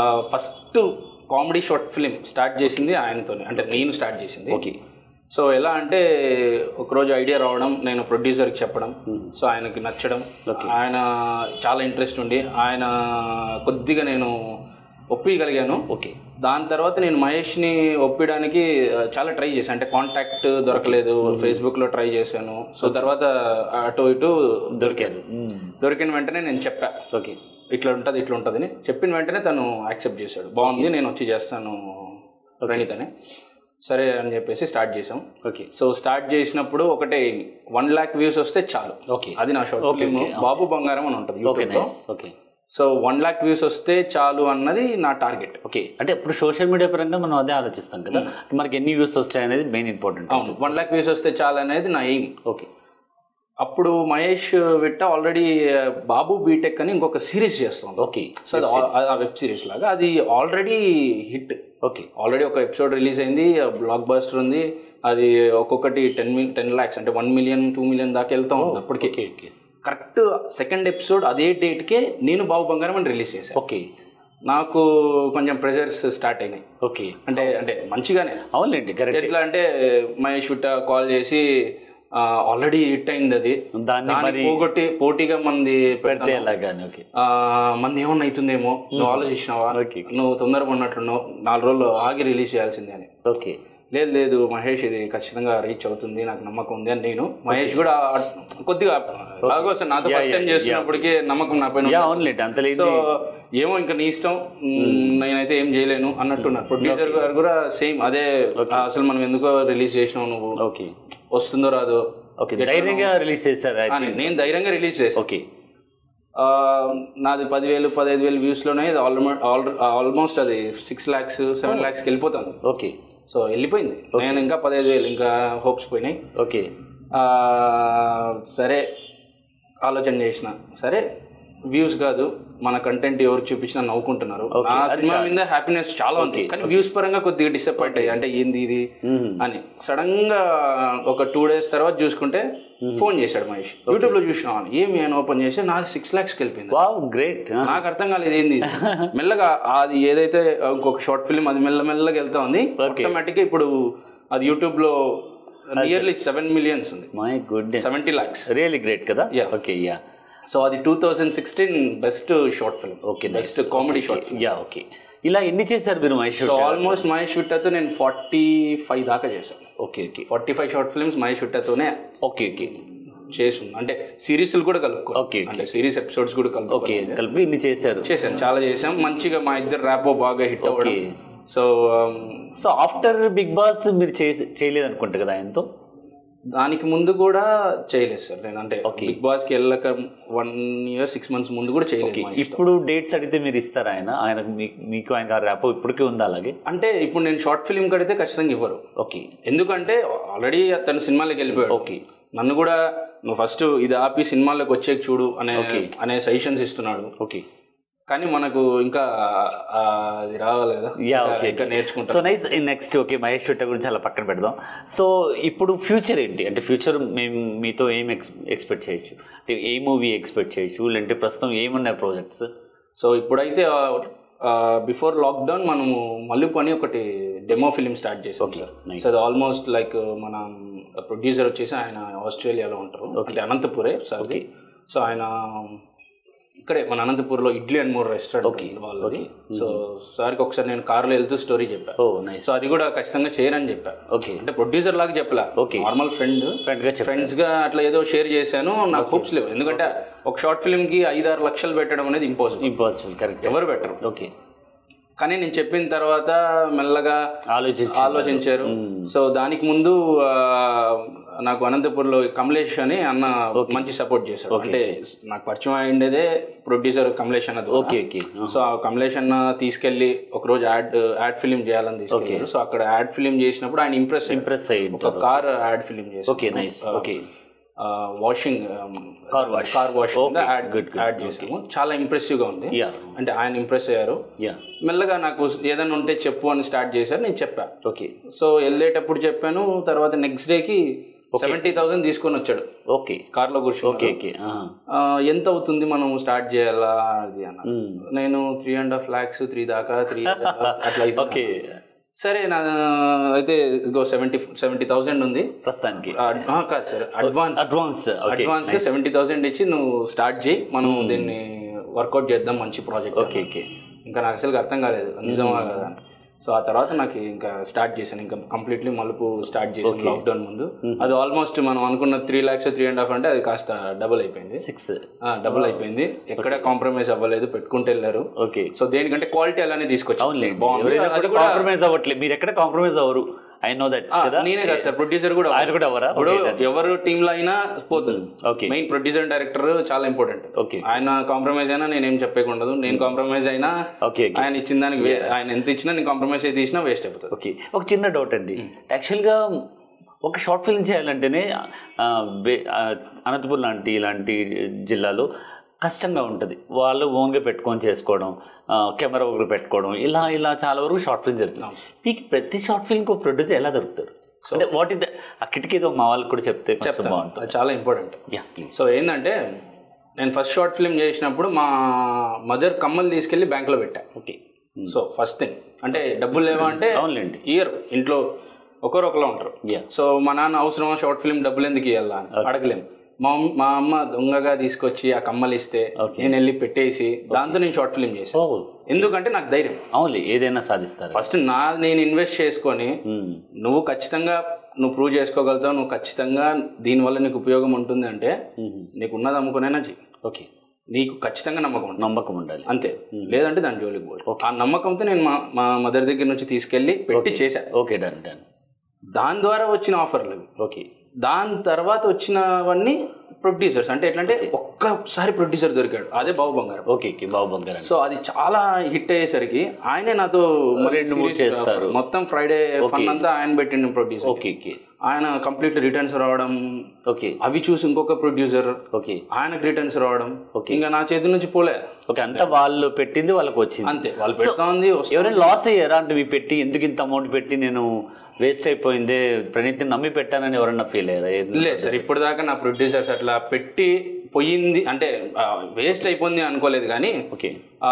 first comedy short film start చేసింది ఆయనతోనే అంటే నేను స్టార్ట్ చేసింది ఓకే సో ఎలా అంటే ఒకరోజు ఐడియా రావడం నేను ప్రొడ్యూసర్కి చెప్పడం సో ఆయనకి నచ్చడం ఆయన చాలా ఇంట్రెస్ట్ ఉండి ఆయన కొద్దిగా నేను ఒప్పిగలిగాను ఓకే దాని తర్వాత నేను మహేష్ని ఒప్పించడానికి ఆ, చాలా ట్రై చేశాను అంటే కాంటాక్ట్ దొరకలేదు ఫేస్బుక్లో ట్రై చేశాను సో తర్వాత అటు ఇటు దొరికారు దొరికిన వెంటనే నేను చెప్పా ఓకే ఇట్లా ఉంటుంది ఇట్లా ఉంటుంది అని చెప్పిన వెంటనే తను యాక్సెప్ట్ చేశాడు బాగుంది నేను వచ్చి చేస్తాను ప్రణీతని సరే అని చెప్పేసి స్టార్ట్ చేసాం ఓకే సో స్టార్ట్ చేసినప్పుడు ఒకటే వన్ ల్యాక్ వ్యూస్ వస్తే చాలు ఓకే అది నా షార్ట్ ఫిల్మ్ బాబు బంగారం అని ఉంటుంది ఓకే యూట్యూబ్లో nice okay so one lakh views వస్తే చాలు అన్నది నా టార్గెట్ ఓకే అంటే ఇప్పుడు సోషల్ మీడియా పరంగా మనం అదే ఆలోచిస్తాం కదా మనకి ఎన్ని వ్యూస్ వచ్చాయి అనేది మెయిన్ ఇంపార్టెంట్ అవును వన్ ల్యాక్ వ్యూస్ వస్తే చాలు అనేది నా ఎయిమ్ ఓకే అప్పుడు మహేష్ విట్ట ఆల్రెడీ బాబు బీటెక్ అని ఇంకొక సిరీస్ చేస్తుంది ఓకే సో అది ఆ- ఆ వెబ్ సిరీస్ లాగా అది ఆల్రెడీ హిట్ ఓకే ఆల్రెడీ ఒక ఎపిసోడ్ రిలీజ్ అయింది బ్లాక్ బస్టర్ ఉంది అది ఒక్కొక్కటి టెన్ మిల్ టెన్ ల్యాక్స్ అంటే వన్ మిలియన్ టూ మిలియన్ దాకా వెళ్తా ఉంది అప్పటికి okay okay correct second episode అదే డేట్కే నేను బాబు బంగారం అని రిలీజ్ చేశాను ఓకే నాకు కొంచెం ప్రెజర్స్ స్టార్ట్ అయినాయి ఓకే అంటే అంటే మంచిగానే అవునులేండి కరెక్ట్ ఎట్లా అంటే మహేష్ విట్ట కాల్ చేసి ఆల్రెడీ హిట్ అయింది అది దాన్ని దాన్ని మరి పోగొట్టి పోటీగా మంది పెడితే ఎలాగాని ఓకే ఆ, మంది ఏమన్నా అవుతుందేమో నువ్వు ఆలోచించినావా Okay. నువ్వు తొందరగా ఉన్నట్లున్నావు నాలుగు రోజులు ఆగి రిలీజ్ చేయాల్సిందే అని ఓకే లేదు లేదు మహేష్ ఇది ఖచ్చితంగా రీచ్ అవుతుంది నాకు నమ్మకం ఉంది అని నేను మహేష్ కూడా కొద్దిగా లాగో సార్ నాతో ఫస్ట్ టైం చేస్తున్నప్పటికీ నమ్మకం నా పైన యా ఉంది. అవునులేండి అంత లేదు సో ఏమో ఇంకా నీ ఇష్టం మ్, నేనైతే ఏం చేయలేను అన్నట్టున్నారు ప్రొడ్యూసర్ గారు కూడా సేమ్ అదే అసలు మనం ఎందుకో రిలీజ్ చేసినావు నువ్వు ఓకే వస్తుందో రాదో ఓకే ధైర్యంగా రిలీజ్ చేశారు అని నేను ధైర్యంగా రిలీజ్ చేశాను ఓకే ఆ, నాది పదివేలు పదహైదు వేలు వ్యూస్లోనే ఇది ఆల్మోస్ట్ ఆల్మోస్ట్ అది సిక్స్ ల్యాక్స్ సెవెన్ ల్యాక్స్కి వెళ్ళిపోతాను ఓకే సో వెళ్ళిపోయింది నేను ఇంకా పదహైదు వేలు ఇంకా హోప్స్ పోయినాయి ఓకే ఆ, సరే ఆలోచన చేసిన సరే వ్యూస్ కాదు మన కంటెంట్ ఎవరికి చూపించినా నవ్వుకుంటున్నారు ఆ సినిమా మీద హ్యాపీనెస్ చాలా ఉంది కానీ వ్యూస్ పరంగా కొద్దిగా డిసప్పాయింట్ అయ్యి అంటే ఏంది ఇది అని సడన్ గా ఒక టూ డేస్ తర్వాత చూసుకుంటే ఫోన్ చేశాడు మహేష్ యూట్యూబ్ లో చూసినా ఏమి అని ఓపెన్ చేసి నాది సిక్స్ ల్యాక్స్కి వెళ్ళిపోయింది వావ్ గ్రేట్ నాకు అర్థం కాలేదు ఏంది ఇది. మెల్లగా అది ఏదైతే ఇంకొక షార్ట్ ఫిల్మ్ అది మెల్ల మెల్లగా వెళ్తా ఉంది ఆటోమేటిక్ గా ఇప్పుడు అది యూట్యూబ్ లో నియర్లీ సెవెన్ మిలియన్స్ ఉంది my goodness seventy lakhs really great కదా Yeah. ఓకే యా సో అది two thousand sixteen best short film okay best comedy short film yeah okay ఇలా ఎన్ని చేశారు మీరు మహేష్ సో ఆల్మోస్ట్ మహేష్ విట్టతో నేను ఫార్టీ ఫైవ్ దాకా చేశాను okay okay forty five short films Mahesh విట్టతోనే ఓకే ఓకే చేసి అంటే సిరీస్లు కూడా కలుపుకో Okay, అంటే సిరీస్ ఎపిసోడ్స్ కూడా కలుపుకో ఓకే కలిపి ఇన్ని చేశారు చేశాను చాలా చేసాం మంచిగా మా ఇద్దరు ర్యాపో బాగా హిట్ అవ్వడం so so after Bigg Boss మీరు చేసి చేయలేదు అనుకుంటా కదా ఆయనతో దానికి ముందు కూడా చేయలేదు సార్ నేను అంటే బిగ్ బాస్ కి వెళ్ళక వన్ ఇయర్ సిక్స్ మంత్స్ ముందు కూడా చేయలేదు మహేష్. ఇప్పుడు డేట్స్ అడిగితే మీరు ఇస్తారా ఆయన ఆయన మీ- మీకు ఆయన ర్యాప్ ఇప్పటికీ ఉందా అలాగే అంటే ఇప్పుడు నేను షార్ట్ ఫిల్మ్ కడితే ఖచ్చితంగా ఇవ్వరు ఓకే ఎందుకంటే ఆల్రెడీ తను సినిమాలోకి వెళ్ళిపోయాడు ఓకే నన్ను కూడా నువ్వు ఫస్ట్ ఇది ఆపి సినిమాలోకి వచ్చేకి చూడు అనే అనే సజెషన్స్ ఇస్తున్నాడు ఓకే కానీ మనకు ఇంకా ఆ, అది రావాలి కదా యా ఇంకా- ఓకే ఇంకా నేర్చుకుంటా so nice next okay Mahesh Chutta గురించి అలా పక్కన పెడదాం సో ఇప్పుడు ఫ్యూచర్ ఏంటి అంటే ఫ్యూచర్ మేము మీతో ఏం ఎక్స్ ఎక్స్పెక్ట్ చేయొచ్చు అంటే ఏ మూవీ ఎక్స్పెక్ట్ చేయొచ్చు లేదంటే ప్రస్తుతం ఏమున్నాయి ప్రాజెక్ట్స్ సో ఇప్పుడైతే బిఫోర్ లాక్డౌన్ మనము మల్లుపు అని ఒకటి డెమో ఫిలిం స్టార్ట్ చేసాం సార్ సో అది ఆల్మోస్ట్ లైక్ మన ప్రొడ్యూసర్ వచ్చేసి ఆయన ఆస్ట్రేలియాలో ఉంటారు అంటే అనంతపురే సార్ సో ఆయన ఇక్కడే మన అనంతపూర్లో ఇడ్లీ అండ్ మోర్ రెస్టారెంట్ వాళ్ళది సో సార్కి ఒకసారి నేను కార్లో వెళ్తూ స్టోరీ చెప్పా ఓ నైస్ సో అది కూడా ఖచ్చితంగా చేయరని చెప్పా ఓకే అంటే ప్రొడ్యూసర్ లాగా చెప్పలా Okay. నార్మల్ ఫ్రెండ్ ఫ్రెండ్గా చెప్పండి ఫ్రెండ్స్ గా అట్లా ఏదో షేర్ చేశాను నాకు హోప్స్ లేవు ఎందుకంటే ఒక షార్ట్ ఫిల్మ్ కి ఐదు ఆరు లక్షలు పెట్టడం అనేది ఇంపాసిబుల్ ఇంపాసిబుల్ కరెక్ట్ ఎవరు పెట్టరు ఓకే కానీ నేను చెప్పిన తర్వాత మెల్లగా ఆలోచించి ఆలోచించారు సో దానికి ముందు ఆ, నాకు అనంతపూర్లో కమలేష్ అని అన్న మంచి సపోర్ట్ చేశాడు అంటే నాకు పరిచయం అయిండేదే ప్రొడ్యూసర్ కమలేష్ అన్న ద్వారా. ఓకే ఓకే సో ఆ కమలేష్ అన్న తీసుకెళ్లి ఒకరోజు యాడ్ యాడ్ ఫిలిం చేయాలని తీసుకెళ్ళారు సో అక్కడ యాడ్ ఫిలిం చేసినప్పుడు ఆయన ఇంప్రెస్ ఇంప్రెస్ అయ్యింది ఒక కార్ యాడ్ ఫిలిం చేసి okay nice okay washing Car wash. Car wash Okay, ad good, good. Ad చేసాము చాలా ఇంప్రెసివ్ గా ఉంది యా అంటే ఆయన ఇంప్రెస్ అయ్యారు యా మెల్లగా నాకు ఏదైనా ఉంటే చెప్పు అని స్టార్ట్ చేశారు నేను చెప్పా ఓకే సో వెళ్ళేటప్పుడు చెప్పాను తర్వాత నెక్స్ట్ డేకి సెవెంటీ థౌసండ్ తీసుకొని వచ్చాడు ఓకే కార్లో కూర్చో ఓకే ఓకే ఆహా. ఎంత అవుతుంది మనం స్టార్ట్ చేయాలా అది అన్న మ్మ్. నేను three and half lakhs three దాకా త్రీ అట్లా అయితే ఓకే సరే నా అయితే ఇదిగో సెవెంటీ సెవెంటీ థౌసండ్ ఉంది ప్రస్తుతానికి ఆ, ఆ, కాదు sir advance advance okay advance గా సెవెంటీ థౌసండ్ ఇచ్చి నువ్వు స్టార్ట్ చేయి మనం దీన్ని వర్కౌట్ చేద్దాం మంచి ప్రాజెక్ట్ ఓకే ఓకే ఇంకా నాకు అసలు అర్థం కాలేదు నిజమా కదా అని. సో ఆ తర్వాత నాకు ఇంకా స్టార్ట్ చేశాను ఇంకా కంప్లీట్లీ మలుపు స్టార్ట్ చేశాను లాక్డౌన్ ముందు అది ఆల్మోస్ట్ మనం అనుకున్న three lakhs three and half అంటే అది కాస్త డబుల్ అయిపోయింది సిక్స్ డబుల్ అయిపోయింది ఎక్కడ కాంప్రమైజ్ అవ్వలేదు పెట్టుకుంటూ వెళ్ళారు ఓకే సో దేనికంటే క్వాలిటీ అలానే తీసుకొచ్చాను అవునులేండి బాగుంది ఎవరైనా అది కూడా కూడా కాంప్రమైజ్ అవ్వట్లేదు మీరు ఎక్కడ కాంప్రమైజ్ అవ్వరు ఐ నో దట్ ఆ, కదా నేనే కాదు సార్ ప్రొడ్యూసర్ కూడా ఆయన కూడా అవ్వరా ఇప్పుడు ఎవరు టీమ్ లో అయినా పోతుంది ఓకే మెయిన్ ప్రొడ్యూసర్ డైరెక్టర్ చాలా ఇంపార్టెంట్ ఓకే ఆయన కాంప్రమైజ్ అయినా నేనేం చెప్పేకుండదు నేను కాంప్రమైజ్ అయినా ఓకే ఓకే ఆయన ఇచ్చిన దానికి వే- ఆయన ఎంత ఇచ్చినా నేను కాంప్రమైజ్ అయితే ఇచ్చినా వేస్ట్ అయిపోతుంది ఓకే ఒక చిన్న డౌట్ అండి యాక్చువల్గా ఒక షార్ట్ ఫిల్మ్ చేయాలంటేనే ఆ, బే- ఆ, అనంతపురం లాంటి ఇలాంటి జిల్లాలో కష్టంగా ఉంటుంది వాళ్ళు ఓన్గా పెట్టుకొని చేసుకోవడం ఆ, కెమెరా ఒకరు పెట్టుకోవడం ఇలా ఇలా చాలా వరకు షార్ట్ ఫిల్మ్ జరుగుతుంది మీకు ప్రతి షార్ట్ ఫిల్మ్కి ఒక ప్రొడ్యూసర్ ఎలా దొరుకుతారు అంటే వాట్ ఇస్ ఆ కిటికీ ఏదో మా వాళ్ళకి కూడా చెప్తే కొంచెం బాగుంటుంది అది చాలా ఇంపార్టెంట్ యా ప్లీజ్ సో ఏంటంటే నేను ఫస్ట్ షార్ట్ ఫిల్మ్ చేసినప్పుడు మా మదర్ కమ్మలు తీసుకెళ్లి బ్యాంక్లో పెట్టా ఓకే సో ఫస్ట్ థింగ్ అంటే డబ్బులు లేవా అంటే అవునులేండి ఇయర్ ఇంట్లో ఒకరు ఒకలా ఉంటారు Yeah. సో మా నాన్న అవసరమా షార్ట్ ఫిల్మ్ డబ్బులు ఎందుకు ఇవ్వాలా అని అడగలేం మా అమ్మ- మా అమ్మ దొంగగా తీసుకొచ్చి ఆ కమ్మలు ఇస్తే Okay. నేను వెళ్ళి పెట్టేసి దాంతో నేను షార్ట్ ఫిల్మ్ చేశాను ఓ ఎందుకంటే నాకు ధైర్యం అవునులే ఏదైనా సాధిస్తారు ఫస్ట్ నా నేను ఇన్వెస్ట్ చేసుకొని నువ్వు ఖచ్చితంగా నువ్వు ప్రూవ్ చేసుకోగలుగుతావు నువ్వు ఖచ్చితంగా దీనివల్ల నీకు ఉపయోగం ఉంటుంది అంటే నీకు ఉన్నది అమ్ముకునైనా చెయ్యి ఓకే నీకు ఖచ్చితంగా నమ్మకం ఉంటుంది నమ్మకం ఉండాలి అంతే లేదంటే దాని జోలికి పోదు ఆ నమ్మకంతో నేను మా మా మదర్ దగ్గర నుంచి తీసుకెళ్ళి పెట్టి చేశా ఓకే డన్ డన్ దాని ద్వారా వచ్చిన ఆఫర్లు అవి. ఓకే దాని తర్వాత వచ్చినవన్నీ ప్రొడ్యూసర్స్ అంటే ఎట్లా అంటే ఒక్కసారి ప్రొడ్యూసర్ దొరికాడు అదే బాబు బంగారం ఓకే ఓకే బాబు బంగారం సో అది చాలా హిట్ అయ్యేసరికి ఆయనే నాతో మళ్ళీ రెండు మూడు series చేస్తారు. మొత్తం ఫ్రైడే ఫన్ అంతా ఆయన పెట్టిండు ప్రొడ్యూసర్ ఓకే ఓకే ఆయన కంప్లీట్లీ రిటర్న్స్ రావడం ఓకే అవి చూసి ఇంకొక ప్రొడ్యూసర్ ఓకే ఆయనకు రిటర్న్స్ రావడం Okay. ఇంకా నా చేతి నుంచి పోలే ఓకే అంతా వాళ్ళు పెట్టింది వాళ్ళకి వచ్చింది అంతే వాళ్ళు పెడతా ఉంది వస్తా- ఎవరైనా లాస్ అయ్యారా అంటే మీ పెట్టి ఎందుకు ఇంత అమౌంట్ పెట్టి నేను వేస్ట్ అయిపోయింది ప్రణీత్ని నమ్మి పెట్టానని ఎవరన్నా ఫీల్ అయ్యారా ఏది? లేదు సార్ ఇప్పుడు దాకా నా ప్రొడ్యూసర్స్ అట్లా పెట్టి పోయింది అంటే వేస్ట్ అయిపోయింది అనుకోలేదు కానీ ఓకే ఆ,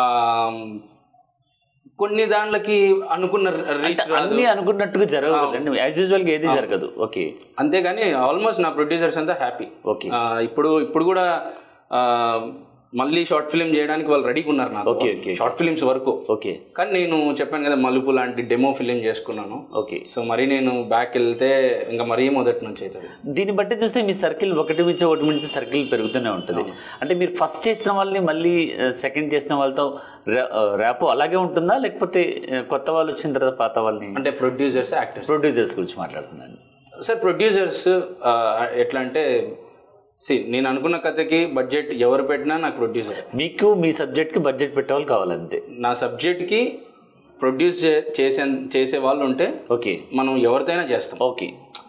కొన్ని దాంట్లకి అనుకున్న రీచ్ రాదు అన్ని అనుకున్నట్టుగా జరగదు కదండి యాజ్ యూజువల్ గా ఏది జరగదు ఓకే అంతేగాని ఆల్మోస్ట్ నా ప్రొడ్యూసర్స్ అంతా హ్యాపీ ఓకే ఇప్పుడు ఇప్పుడు కూడా ఆ, మళ్ళీ షార్ట్ ఫిల్మ్ చేయడానికి వాళ్ళు రెడీగా ఉన్నారు నాకు ఓకే ఓకే షార్ట్ ఫిల్మ్స్ వరకు ఓకే కానీ నేను చెప్పాను కదా మలుపు లాంటి డెమో ఫిలిం చేసుకున్నాను ఓకే సో మరి నేను బ్యాక్ వెళ్తే ఇంకా మరీ మొదటి నుంచి అవుతుంది దీన్ని బట్టి చూస్తే మీ సర్కిల్ ఒకటి నుంచి ఒకటి నుంచి సర్కిల్ పెరుగుతూనే ఉంటుంది అంటే మీరు ఫస్ట్ చేసిన వాళ్ళని మళ్ళీ సెకండ్ చేసిన వాళ్ళతో ర్యాప్ అలాగే ఉంటుందా లేకపోతే ఆ, కొత్త వాళ్ళు వచ్చిన తర్వాత పాత వాళ్ళని అంటే ప్రొడ్యూసర్స్ యాక్టర్స్ ప్రొడ్యూసర్స్ గురించి మాట్లాడుతున్నాను సార్ ప్రొడ్యూసర్స్ ఎట్లా అంటే సి నేను అనుకున్న కథకి బడ్జెట్ ఎవరు పెట్టినా నాకు ప్రొడ్యూసర్ మీకు మీ సబ్జెక్ట్కి బడ్జెట్ పెట్టేవాళ్ళు కావాలంతే నా సబ్జెక్ట్కి ప్రొడ్యూస్ చేసే చేసే వాళ్ళు ఉంటే ఓకే మనం ఎవరితోనైనా చేస్తాం okay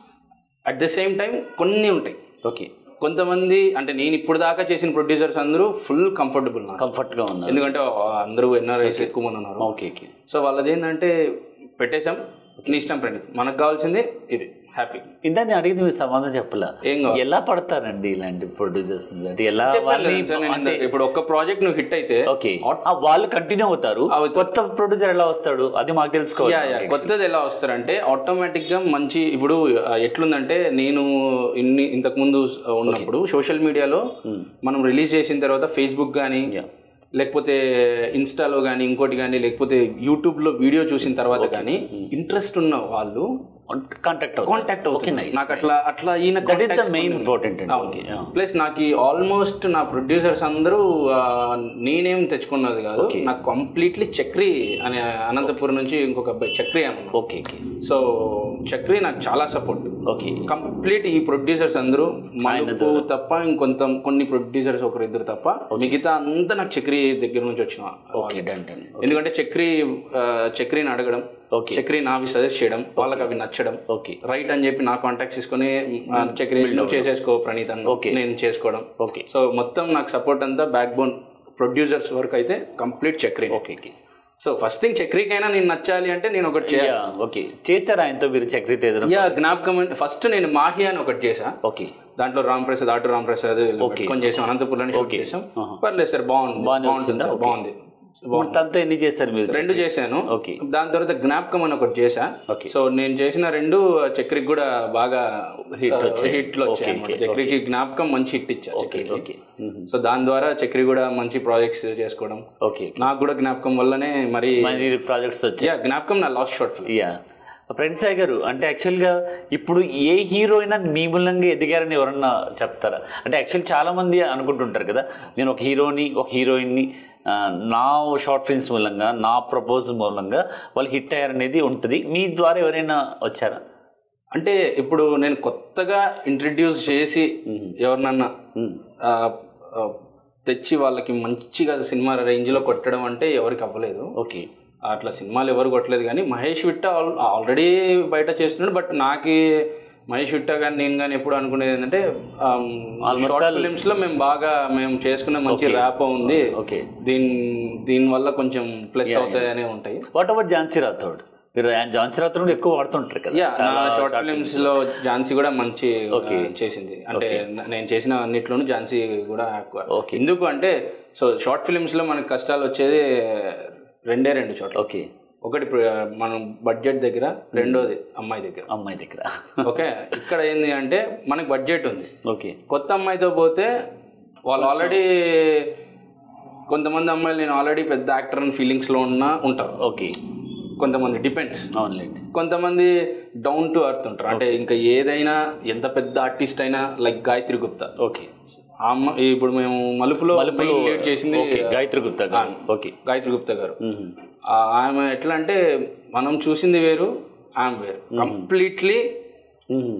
at the same time కొన్ని ఉంటాయి ఓకే కొంతమంది అంటే నేను ఇప్పుడు దాకా చేసిన ప్రొడ్యూసర్స్ అందరూ ఫుల్ కంఫర్టబుల్ నాకు కంఫర్ట్గా ఉన్నారు ఎందుకంటే అందరూ ఎన్ఆర్ఐస్ ఎక్కువ మంది ఉన్నారు ఓకే ఓకే సో వాళ్ళది ఏంటంటే పెట్టేశాం నీ ఇష్టం ఫ్రెండ్ మనకు కావాల్సింది ఇది హ్యాపీ ఇందా నేను అడిగింది మీరు సమాధానం చెప్పలా ఏం కావాలి ఎలా పడతారండి ఇలాంటి ప్రొడ్యూసర్స్ అంటే ఎలా చెప్పాను వాళ్ళని కదా సార్ నేను ఇందాక. ఇప్పుడు ఒక్క ప్రాజెక్ట్ నువ్వు హిట్ అయితే ఓకే ఆ, వాళ్ళు కంటిన్యూ అవుతారు అవుతారు. కొత్త ప్రొడ్యూసర్ ఎలా వస్తాడు అది మాకు యా తెలుసుకోవాలి యా కొత్తది ఎలా వస్తారంటే ఆటోమేటిక్ గా మంచి ఇప్పుడు ఆ, ఎట్లుందంటే నేను ఇన్ని ఇంతకు ముందు ఉన్నప్పుడు సోషల్ మీడియాలో మనం రిలీజ్ చేసిన తర్వాత ఫేస్బుక్ కానీ Yeah. లేకపోతే ఇన్స్టాలో కానీ ఇంకోటి కానీ లేకపోతే యూట్యూబ్లో వీడియో చూసిన తర్వాత కానీ ఇంట్రెస్ట్ ఉన్న వాళ్ళు కాంటాక్ట్ అవుతారు కాంటాక్ట్ అవుతుంది నాకు అట్లా అట్లా ఈయన that is the main important అండి ఓకే ప్లస్ నాకు ఆల్మోస్ట్ నా ప్రొడ్యూసర్స్ అందరూ ఆ, నేనేం తెచ్చుకున్నది కాదు నాకు కంప్లీట్లీ చక్రి అనే అనంతపురం నుంచి ఇంకొక అబ్బాయి చక్రి అన్న ఓకే ఓకే సో చక్రి నాకు చాలా సపోర్ట్ ఓకే కంప్లీట్ ఈ ప్రొడ్యూసర్స్ అందరూ మనకు తప్ప ఇంకొంత కొన్ని ప్రొడ్యూసర్స్ ఒకరు ఇద్దరు తప్ప మిగతా అంతా నాకు చక్రి దగ్గర నుంచి వచ్చిన ఓకే డన్ డన్ ఎందుకంటే చక్రి ఆ, చక్రిని అడగడం ఓకే చక్రి నావి సజెస్ట్ చేయడం వాళ్ళకి అవి నచ్చడం ఓకే రైట్ అని చెప్పి నా కాంటాక్ట్స్ తీసుకొని ఆ, చక్రి నువ్వు చేసేసుకో ప్రణీత్ అని Okay. నేను చేసుకోవడం ఓకే సో మొత్తం నాకు సపోర్ట్ అంతా బ్యాక్ బోన్ ప్రొడ్యూసర్స్ వరకు అయితే complete Chakri okay okay so first thing చక్రీకైనా నేను నచ్చాలి అంటే నేను ఒకటి చేయాలి ఓకే చేశారా ఆయనతో మీరు చక్రిత ఏదైనా యా జ్ఞాపకం ఫస్ట్ నేను మాహి అని ఒకటి చేసా ఓకే దాంట్లో రామ్ ప్రసాద్ ఆటో రామ్ ప్రసాద్ పెట్టుకొని చేసాం అనంతపురంలో షూట్ చేసాం పర్లేదు సార్ బాగుంది బాగానే బాగుంటుంది సార్ బాగుంది ఇప్పుడు తనతో ఎన్ని చేశారు మీరు రెండు చేశాను ఓకే దాని తర్వాత జ్ఞాపకం అని ఒకటి చేశా Okay. సో నేను చేసిన రెండు చక్రికి కూడా బాగా హిట్ హిట్లు వచ్చాయి అన్నమాట. చక్రికి జ్ఞాపకం మంచి హిట్ ఇచ్చా ఓకే చక్రికి ఓకే సో దాని ద్వారా చక్రి కూడా మంచి ప్రాజెక్ట్స్ చేసుకోవడం ఓకే నాకు కూడా జ్ఞాపకం వల్లనే మరి మరి ప్రాజెక్ట్స్ వచ్చాయి యా జ్ఞాపకం నా last short film yeah friends గారు అంటే యాక్చువల్గా ఇప్పుడు ఏ హీరో అయినా మీ మూలంగా ఎదిగారని ఎవరన్నా చెప్తారా అంటే యాక్చువల్ చాలా మంది అనుకుంటుంటారు కదా నేను ఒక హీరోని ఒక హీరోయిన్ని ఆ, నా షార్ట్ ఫిల్మ్స్ మూలంగా నా ప్రపోజ్ మూలంగా వాళ్ళు హిట్ అయ్యారనేది ఉంటుంది మీ ద్వారా ఎవరైనా వచ్చారా అంటే ఇప్పుడు నేను కొత్తగా ఇంట్రడ్యూస్ చేసి ఎవరినన్నా మ్మ్. ఆ, ఆ, తెచ్చి వాళ్ళకి మంచిగా సినిమా రేంజ్లో కొట్టడం అంటే ఎవరికి అవ్వలేదు ఓకే అట్లా సినిమాలు ఎవరు కొట్టలేదు కానీ మహేష్ విట్ట ఆల్- ఆల్రెడీ బయట చేస్తున్నాడు బట్ నాకు మహేష్ విట్ట కానీ నేను కానీ ఎప్పుడు అనుకునేది ఏంటంటే షార్ట్ ఫిలిమ్స్ లో మేము బాగా మేము చేసుకున్న మంచి ర్యాప్ ఉంది ఓకే దీని దీని వల్ల కొంచెం ప్లస్ అవుతాయనే ఉంటాయి వాట్ అబౌట్ ఝాన్సీ రాథోడ్ మీరు ఝాన్సీ రాథోడ్ కూడా ఎక్కువ వాడుతుంటారు కదా యా నా షార్ట్ ఫిలిమ్స్ లో ఝాన్సీ కూడా మంచి ఆ, చేసింది అంటే న- నేను చేసిన అన్నిట్లోనూ ఝాన్సీ కూడా ఎక్కువ Okay. ఎందుకు అంటే సో షార్ట్ ఫిలిమ్స్ లో మనకి కష్టాలు వచ్చేది రెండే రెండు చోట్ల ఓకే ఒకటి ప్ర- మనం బడ్జెట్ దగ్గర రెండోది అమ్మాయి దగ్గర అమ్మాయి దగ్గర ఓకే ఇక్కడ ఏంది అంటే మనకి బడ్జెట్ ఉంది ఓకే కొత్త అమ్మాయితో పోతే వాళ్ళు ఆల్రెడీ కొంతమంది అమ్మాయిలు నేను ఆల్రెడీ పెద్ద యాక్టర్ అని ఫీలింగ్స్లో ఉన్నా ఉంటారు ఓకే కొంతమంది డిపెండ్స్ అవునులేండి కొంతమంది డౌన్ టు అర్త్ ఉంటారు అంటే ఇంకా ఏదైనా ఎంత పెద్ద ఆర్టిస్ట్ అయినా లైక్ గాయత్రి గుప్తా ఓకే ఆ అమ్మ ఇప్పుడు మేము మలుపులో main lead చేసింది ఓకే గాయత్రి గుప్తా గారు ఓకే గాయత్రి గుప్తా గారు మ్మ్. ఆ ఆమె ఎట్లా అంటే మనం చూసింది వేరు ఆమె వేరు కంప్లీట్లీ మ్మ్.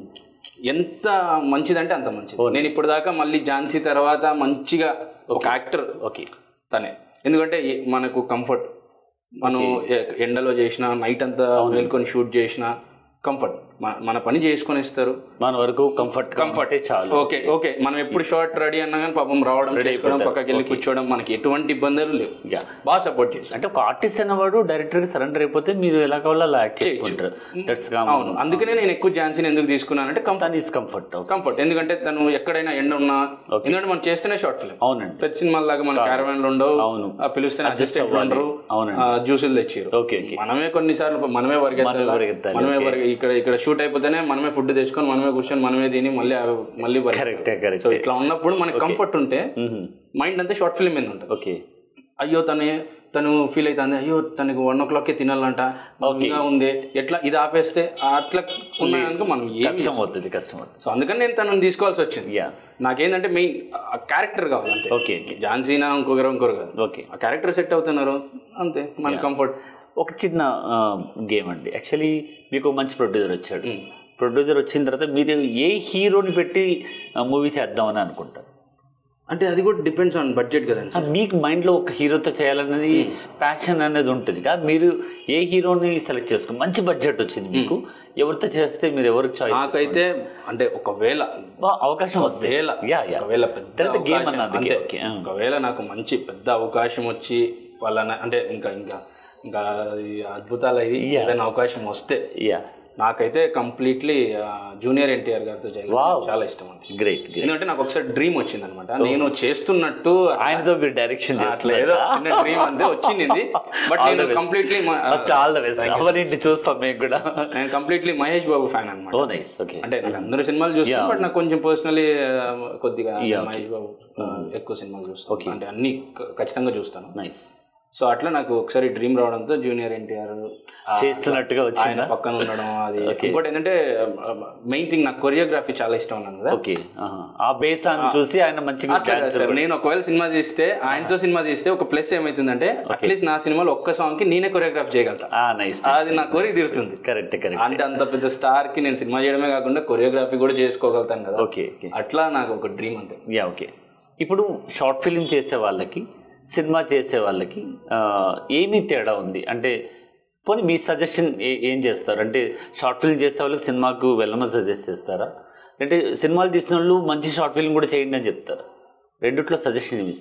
ఎంత మంచిదంటే అంత మంచిది నేను ఇప్పుడు దాకా మళ్ళీ ఝాన్సీ తర్వాత మంచిగా ఒక యాక్టర్ ఓకే తనే ఎందుకంటే ఏ- మనకు కంఫర్ట్ మనం ఎ- ఎండలో చేసిన నైట్ అంతా మేల్కొని షూట్ చేసిన కంఫర్ట్ మన పని చేసుకొని ఇస్తారు మన వరకు కంఫర్ట్ కంఫర్టే చాలు ఓకే ఓకే మనం ఎప్పుడు షార్ట్ రెడీ అన్నా కానీ పాపం రావడం చేసుకోవడం పక్కకి వెళ్ళి కూర్చోవడం మనకి ఎటువంటి ఇబ్బందులు లేవు యా బాగా సపోర్ట్ చేశారు అంటే ఒక ఆర్టిస్ట్ అనేవాడు డైరెక్టర్ కి సరెండర్ అయిపోతే మీరు ఎలా కావాలో అలా యాక్ట్ చేసుకుంటారు దట్స్ అవును అందుకనే నేను ఎక్కువ ఝాన్సీని ఎందుకు తీసుకున్నానంటే కంఫర్ట్ తన ఈస్ కంఫర్ట్ కంఫర్ట్ ఎందుకంటే తను ఎక్కడైనా ఎండ ఉన్నా ఎందుకంటే మనం చేస్తేనే షార్ట్ ఫిల్మ్ అవునండి పెద్ద సినిమాల లాగా మన క్యారవాన్లు ఉండవు అవును. ఆ పిలిస్తే అసిస్టెంట్ ఉండరు అవునండి ఆ, జ్యూసులు తెచ్చారు ఓకే ఓకే మనమే కొన్నిసార్లు మనమే పరిగెత్తాలి పరిగెత్తాలి, మనమే పరిగె- ఇక్కడ ఇక్కడ షూట్ అయిపోతేనే మనమే ఫుడ్ తెచ్చుకొని మనమే కూర్చొని మనమే తిని మళ్ళీ ఆ- మళ్ళీ పరిగెత్తాలి. కరెక్టే కరెక్ట్ సో ఇట్లా ఉన్నప్పుడు మనకి కంఫర్ట్ ఉంటే మైండ్ అంతా షార్ట్ ఫిల్మ్ మీద ఉంటుంది ఓకే అయ్యో తను తను ఫీల్ అవుతుంది అయ్యో తనకు వన్ ఓ క్లాక్కే తినాలంట ఇంకా ఉంది ఎట్లా ఇది ఆపేస్తే అట్లా ఉన్నాయనుకో మనం ఏం కష్టం అవుతుంది కష్టం అవుతుంది సో అందుకని నేను తనని తీసుకోవాల్సి వచ్చింది యా నాకేంటంటే మెయిన్ క్యారెక్టర్ కావాలి అంతే ఓకే ఓకే ఝాన్సీనా ఇంకొకరు ఇంకొకరు కాదు ఓకే ఆ క్యారెక్టర్ సెట్ అవుతున్నారు అంతే మన కంఫర్ట్ ఒక చిన్న గేమ్ అండి యాక్చువల్లీ మీకు ఒక మంచి ప్రొడ్యూసర్ వచ్చాడు ప్రొడ్యూసర్ వచ్చిన తర్వాత మీరు ఏ హీరోని పెట్టి మూవీ చేద్దామని అనుకుంటారు అంటే అది కూడా డిపెండ్స్ ఆన్ బడ్జెట్ కదండి ఆ, మీకు మైండ్లో ఒక హీరోతో చేయాలనేది ప్యాషన్ అనేది ఉంటుంది కదా మీరు ఏ హీరోని సెలెక్ట్ చేసుకుని మంచి బడ్జెట్ వచ్చింది మీకు ఎవరితో చేస్తే మీరు ఎవరికి చాయిస్ నాకైతే అంటే ఒకవేళ అవకాశం వస్తే వేల యా యా ఒకవేళ పెద్ద తర్వాత గేమ్ అవకాశం- అన్నది అంతే. ఓకే ఆ. ఒకవేళ నాకు మంచి పెద్ద అవకాశం వచ్చి వాళ్ళ అంటే ఇంకా ఇంకా ఇంకా ఈ అద్భుతాలు అయ్యి ఏదైనా అవకాశం వస్తే యా నాకైతే కంప్లీట్లీ జూనియర్ ఎన్టీఆర్ గారితో చేయాలి చాలా ఇష్టం అండి గ్రేట్ గ్రేట్ ఎందుకంటే నాకు ఒకసారి డ్రీమ్ వచ్చింది అనమాట నేను చేస్తున్నట్టు ఆయనతో మీరు డైరెక్షన్ అట్లా ఏదో చిన్న డ్రీమ్ అంతే వచ్చింది బట్ నేను completely first all the best అవన్నీ చూస్తాం మేము కూడా నేను కంప్లీట్లీ మహేష్ బాబు ఫ్యాన్ అనమాట ఓ నైస్ ఓకే అంటే నాకు అందరూ సినిమాలు చూస్తాను బట్ నాకు కొంచెం పర్సనలీ కొద్దిగా మహేష్ బాబు ఆ, ఎక్కువ సినిమాలు చూస్తాను అంటే అన్ని క- ఖచ్చితంగా చూస్తాను నైస్ సో అట్లా నాకు ఒకసారి డ్రీమ్ రావడంతో జూనియర్ ఎన్టీఆర్ చేస్తున్నట్టుగా ఆయన వచ్చిందా పక్కన ఉండడం అది ఇంకోటి ఏంటంటే మెయిన్ థింగ్ నాకు కొరియోగ్రఫీ చాలా ఇష్టం అన్నాను కదా ఓకే ఆ బేస్ అని చూసి ఆయన మంచిగా అట్లా కాదు సార్ నేను ఒకవేళ సినిమా తీస్తే ఆయనతో సినిమా తీస్తే ఒక ప్లస్ ఏమైతుందంటే అట్లీస్ట్ నా సినిమాలో ఒక్క సాంగ్ కి నేనే కొరియోగ్రాఫ్ చేయగలుగుతా ఆ నైస్ అది నా కోరిక తీరుతుంది కరెక్ట్ కరెక్ట్ అంటే అంత పెద్ద స్టార్ కి నేను సినిమా చేయడమే కాకుండా కొరియోగ్రఫీ కూడా చేసుకోగలుగుతాను కదా ఓకే ఓకే అట్లా నాకు ఒక డ్రీమ్ అంతే యా ఓకే ఇప్పుడు షార్ట్ ఫిల్మ్ చేసే వాళ్ళకి సినిమా చేసే వాళ్ళకి ఆ, ఏమీ తేడా ఉంది అంటే పోనీ మీ సజెషన్ ఏం చేస్తారు అంటే షార్ట్ ఫిల్మ్ చేసే వాళ్ళకి సినిమాకు వెళ్ళమని సజెస్ట్ చేస్తారా అంటే సినిమాలు తీసిన వాళ్ళు మంచి షార్ట్ ఫిల్మ్ కూడా చేయండి అని చెప్తారు రెండిట్లో సజెషన్ ఏమి ఇస్తారు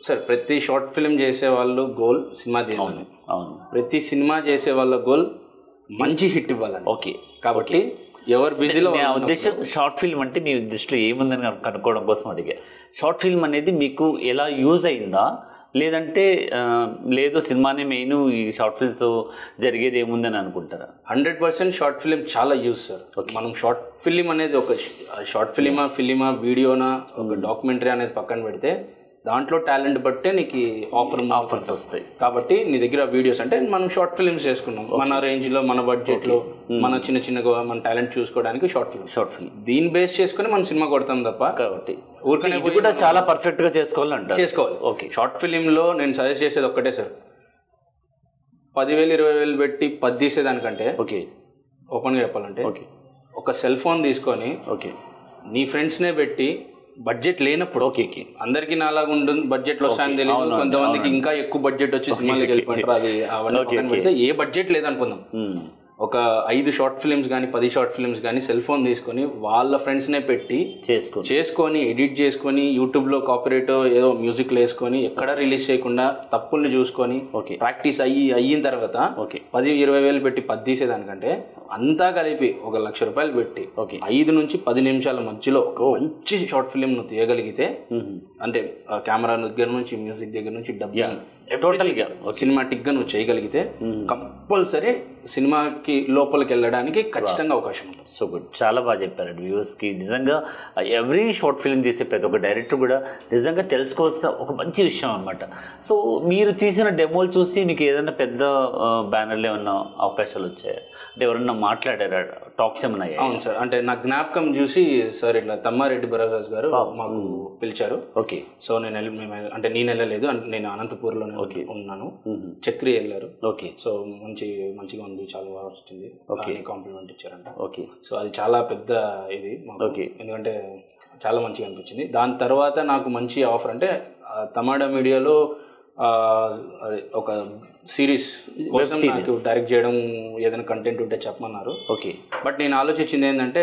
సార్ ప్రతి షార్ట్ ఫిల్మ్ చేసే వాళ్ళు గోల్ సినిమా తీయాలని అవును ప్రతి సినిమా చేసే వాళ్ళ గోల్ మంచి హిట్ ఇవ్వాలని ఓకే కాబట్టి ఎవరు బిజీలో నా ఉద్దేశం షార్ట్ ఫిల్మ్ అంటే మీ దృష్టిలో ఏముందని కను- కనుక్కోవడం కోసం అడిగా షార్ట్ ఫిల్మ్ అనేది మీకు ఎలా యూజ్ అయిందా లేదంటే ఆ, లేదు సినిమానే మెయిన్ ఈ షార్ట్ ఫిల్మ్స్తో జరిగేది ఏముందని అనుకుంటారా హండ్రెడ్ పర్సెంట్ షార్ట్ ఫిలిం చాలా యూస్ సార్ మనం షార్ట్ ఫిలిం అనేది ఒక షార్ట్ ఫిలిమా ఫిలిమా వీడియోనా ఒక డాక్యుమెంటరీ అనేది పక్కన పెడితే దాంట్లో టాలెంట్ బట్టే నీకు ఆఫర్ ఆఫర్స్ వస్తాయి కాబట్టి నీ దగ్గర వీడియోస్ అంటే మనం షార్ట్ ఫిలిమ్స్ చేసుకున్నాం మన రేంజ్ లో మన బడ్జెట్ లో మన చిన్న చిన్నగా మన టాలెంట్ చూసుకోవడానికి షార్ట్ ఫిల్మ్ షార్ట్ ఫిల్మ్ దీన్ని బేస్ చేసుకుని మనం సినిమా కొడతాం తప్ప కాబట్టి ఊరికనే ఇది కూడా చాలా పర్ఫెక్ట్ గా చేసుకోవాలంటారు చేసుకోవాలి ఓకే షార్ట్ ఫిలింలో నేను సజెస్ట్ చేసేది ఒక్కటే సార్ పదివేలు ఇరవై వేలు పెట్టి పది తీసేదానికంటే ఓకే ఓపెన్గా చెప్పాలంటే ఓకే ఒక సెల్ ఫోన్ తీసుకొని ఓకే నీ ఫ్రెండ్స్నే పెట్టి బడ్జెట్ లేనప్పుడు ఓకే ఓకే అందరికి నాలాగా ఉంటుంది బడ్జెట్ వస్తాయని తెలియదు అవును, కొంతమందికి ఇంకా ఎక్కువ బడ్జెట్ వచ్చి సినిమాలకి వెళ్ళిపోతారు అది అవన్నీ Okay, పక్కన పెడితే ఏ బడ్జెట్ లేదనుకుందాం మ్మ్. ఒక ఐదు షార్ట్ ఫిల్మ్స్ కానీ పది షార్ట్ ఫిల్మ్స్ కానీ సెల్ ఫోన్ తీసుకొని వాళ్ళ ఫ్రెండ్స్నే పెట్టి చేసుకో చేసుకొని ఎడిట్ చేసుకొని యూట్యూబ్లో కాపరేట్ ఏదో మ్యూజిక్లు వేసుకొని ఎక్కడ రిలీజ్ చేయకుండా తప్పుల్ని చూసుకొని ఓకే ప్రాక్టీస్ అయ్యి అయిన తర్వాత ఓకే పది ఇరవై వేలు పెట్టి పది తీసేదానికంటే అంతా కలిపి ఒక లక్ష రూపాయలు పెట్టి ఓకే ఐదు నుంచి పది నిమిషాల మధ్యలో ఒక మంచి షార్ట్ ఫిలిం నువ్వు తీయగలిగితే మ్మ్. అంటే ఆ కెమెరా దగ్గర నుంచి మ్యూజిక్ దగ్గర నుంచి డబ్బింగ్ టోటల్గా సినిమాటిక్ గా నువ్వు చేయగలిగితే కంపల్సరీ సినిమాకి లోపలికి వెళ్ళడానికి ఖచ్చితంగా అవకాశం ఉంటుంది సో గుడ్ చాలా బాగా చెప్పారండి వ్యూవర్స్కి నిజంగా ఎవ్రీ షార్ట్ ఫిల్మ్ చేసే ప్రతి ఒక్క డైరెక్టర్ కూడా నిజంగా తెలుసుకోవాల్సిన ఒక మంచి విషయం అనమాట సో మీరు తీసిన డెమోలు చూసి మీకు ఏదైనా పెద్ద బ్యానర్లు ఏమన్నా అవకాశాలు వచ్చాయా అంటే ఎవరన్నా మాట్లాడారా టాక్స్ ఏమన్నా అయ్యాయా? అవును సార్ అంటే నా జ్ఞాపకం చూసి సార్ ఇట్లా తమ్మారెడ్డి బరాజాస్ గారు మాకు పిలిచారు ఓకే సో నేను వెళ్ళి మేము అంటే నేను వెళ్ళలేదు అంటే నేను అనంతపూర్లోనే ఉన్నాను చక్రి వెళ్ళారు ఓకే సో మంచి మంచిగా ఉంది చాలా బాగా వచ్చింది అని కాంప్లిమెంట్ ఇచ్చారంట ఓకే సో అది చాలా పెద్ద ఇది మాకు. Okay. ఎందుకంటే చాలా మంచిగా అనిపించింది దాని తర్వాత నాకు మంచి ఆఫర్ అంటే ఆ, తమాడా మీడియాలో ఆ, అది ఒక సిరీస్ కోసం నాకు డైరెక్ట్ చేయడం ఏదైనా కంటెంట్ ఉంటే చెప్పమన్నారు ఓకే బట్ నేను ఆలోచించింది ఏంటంటే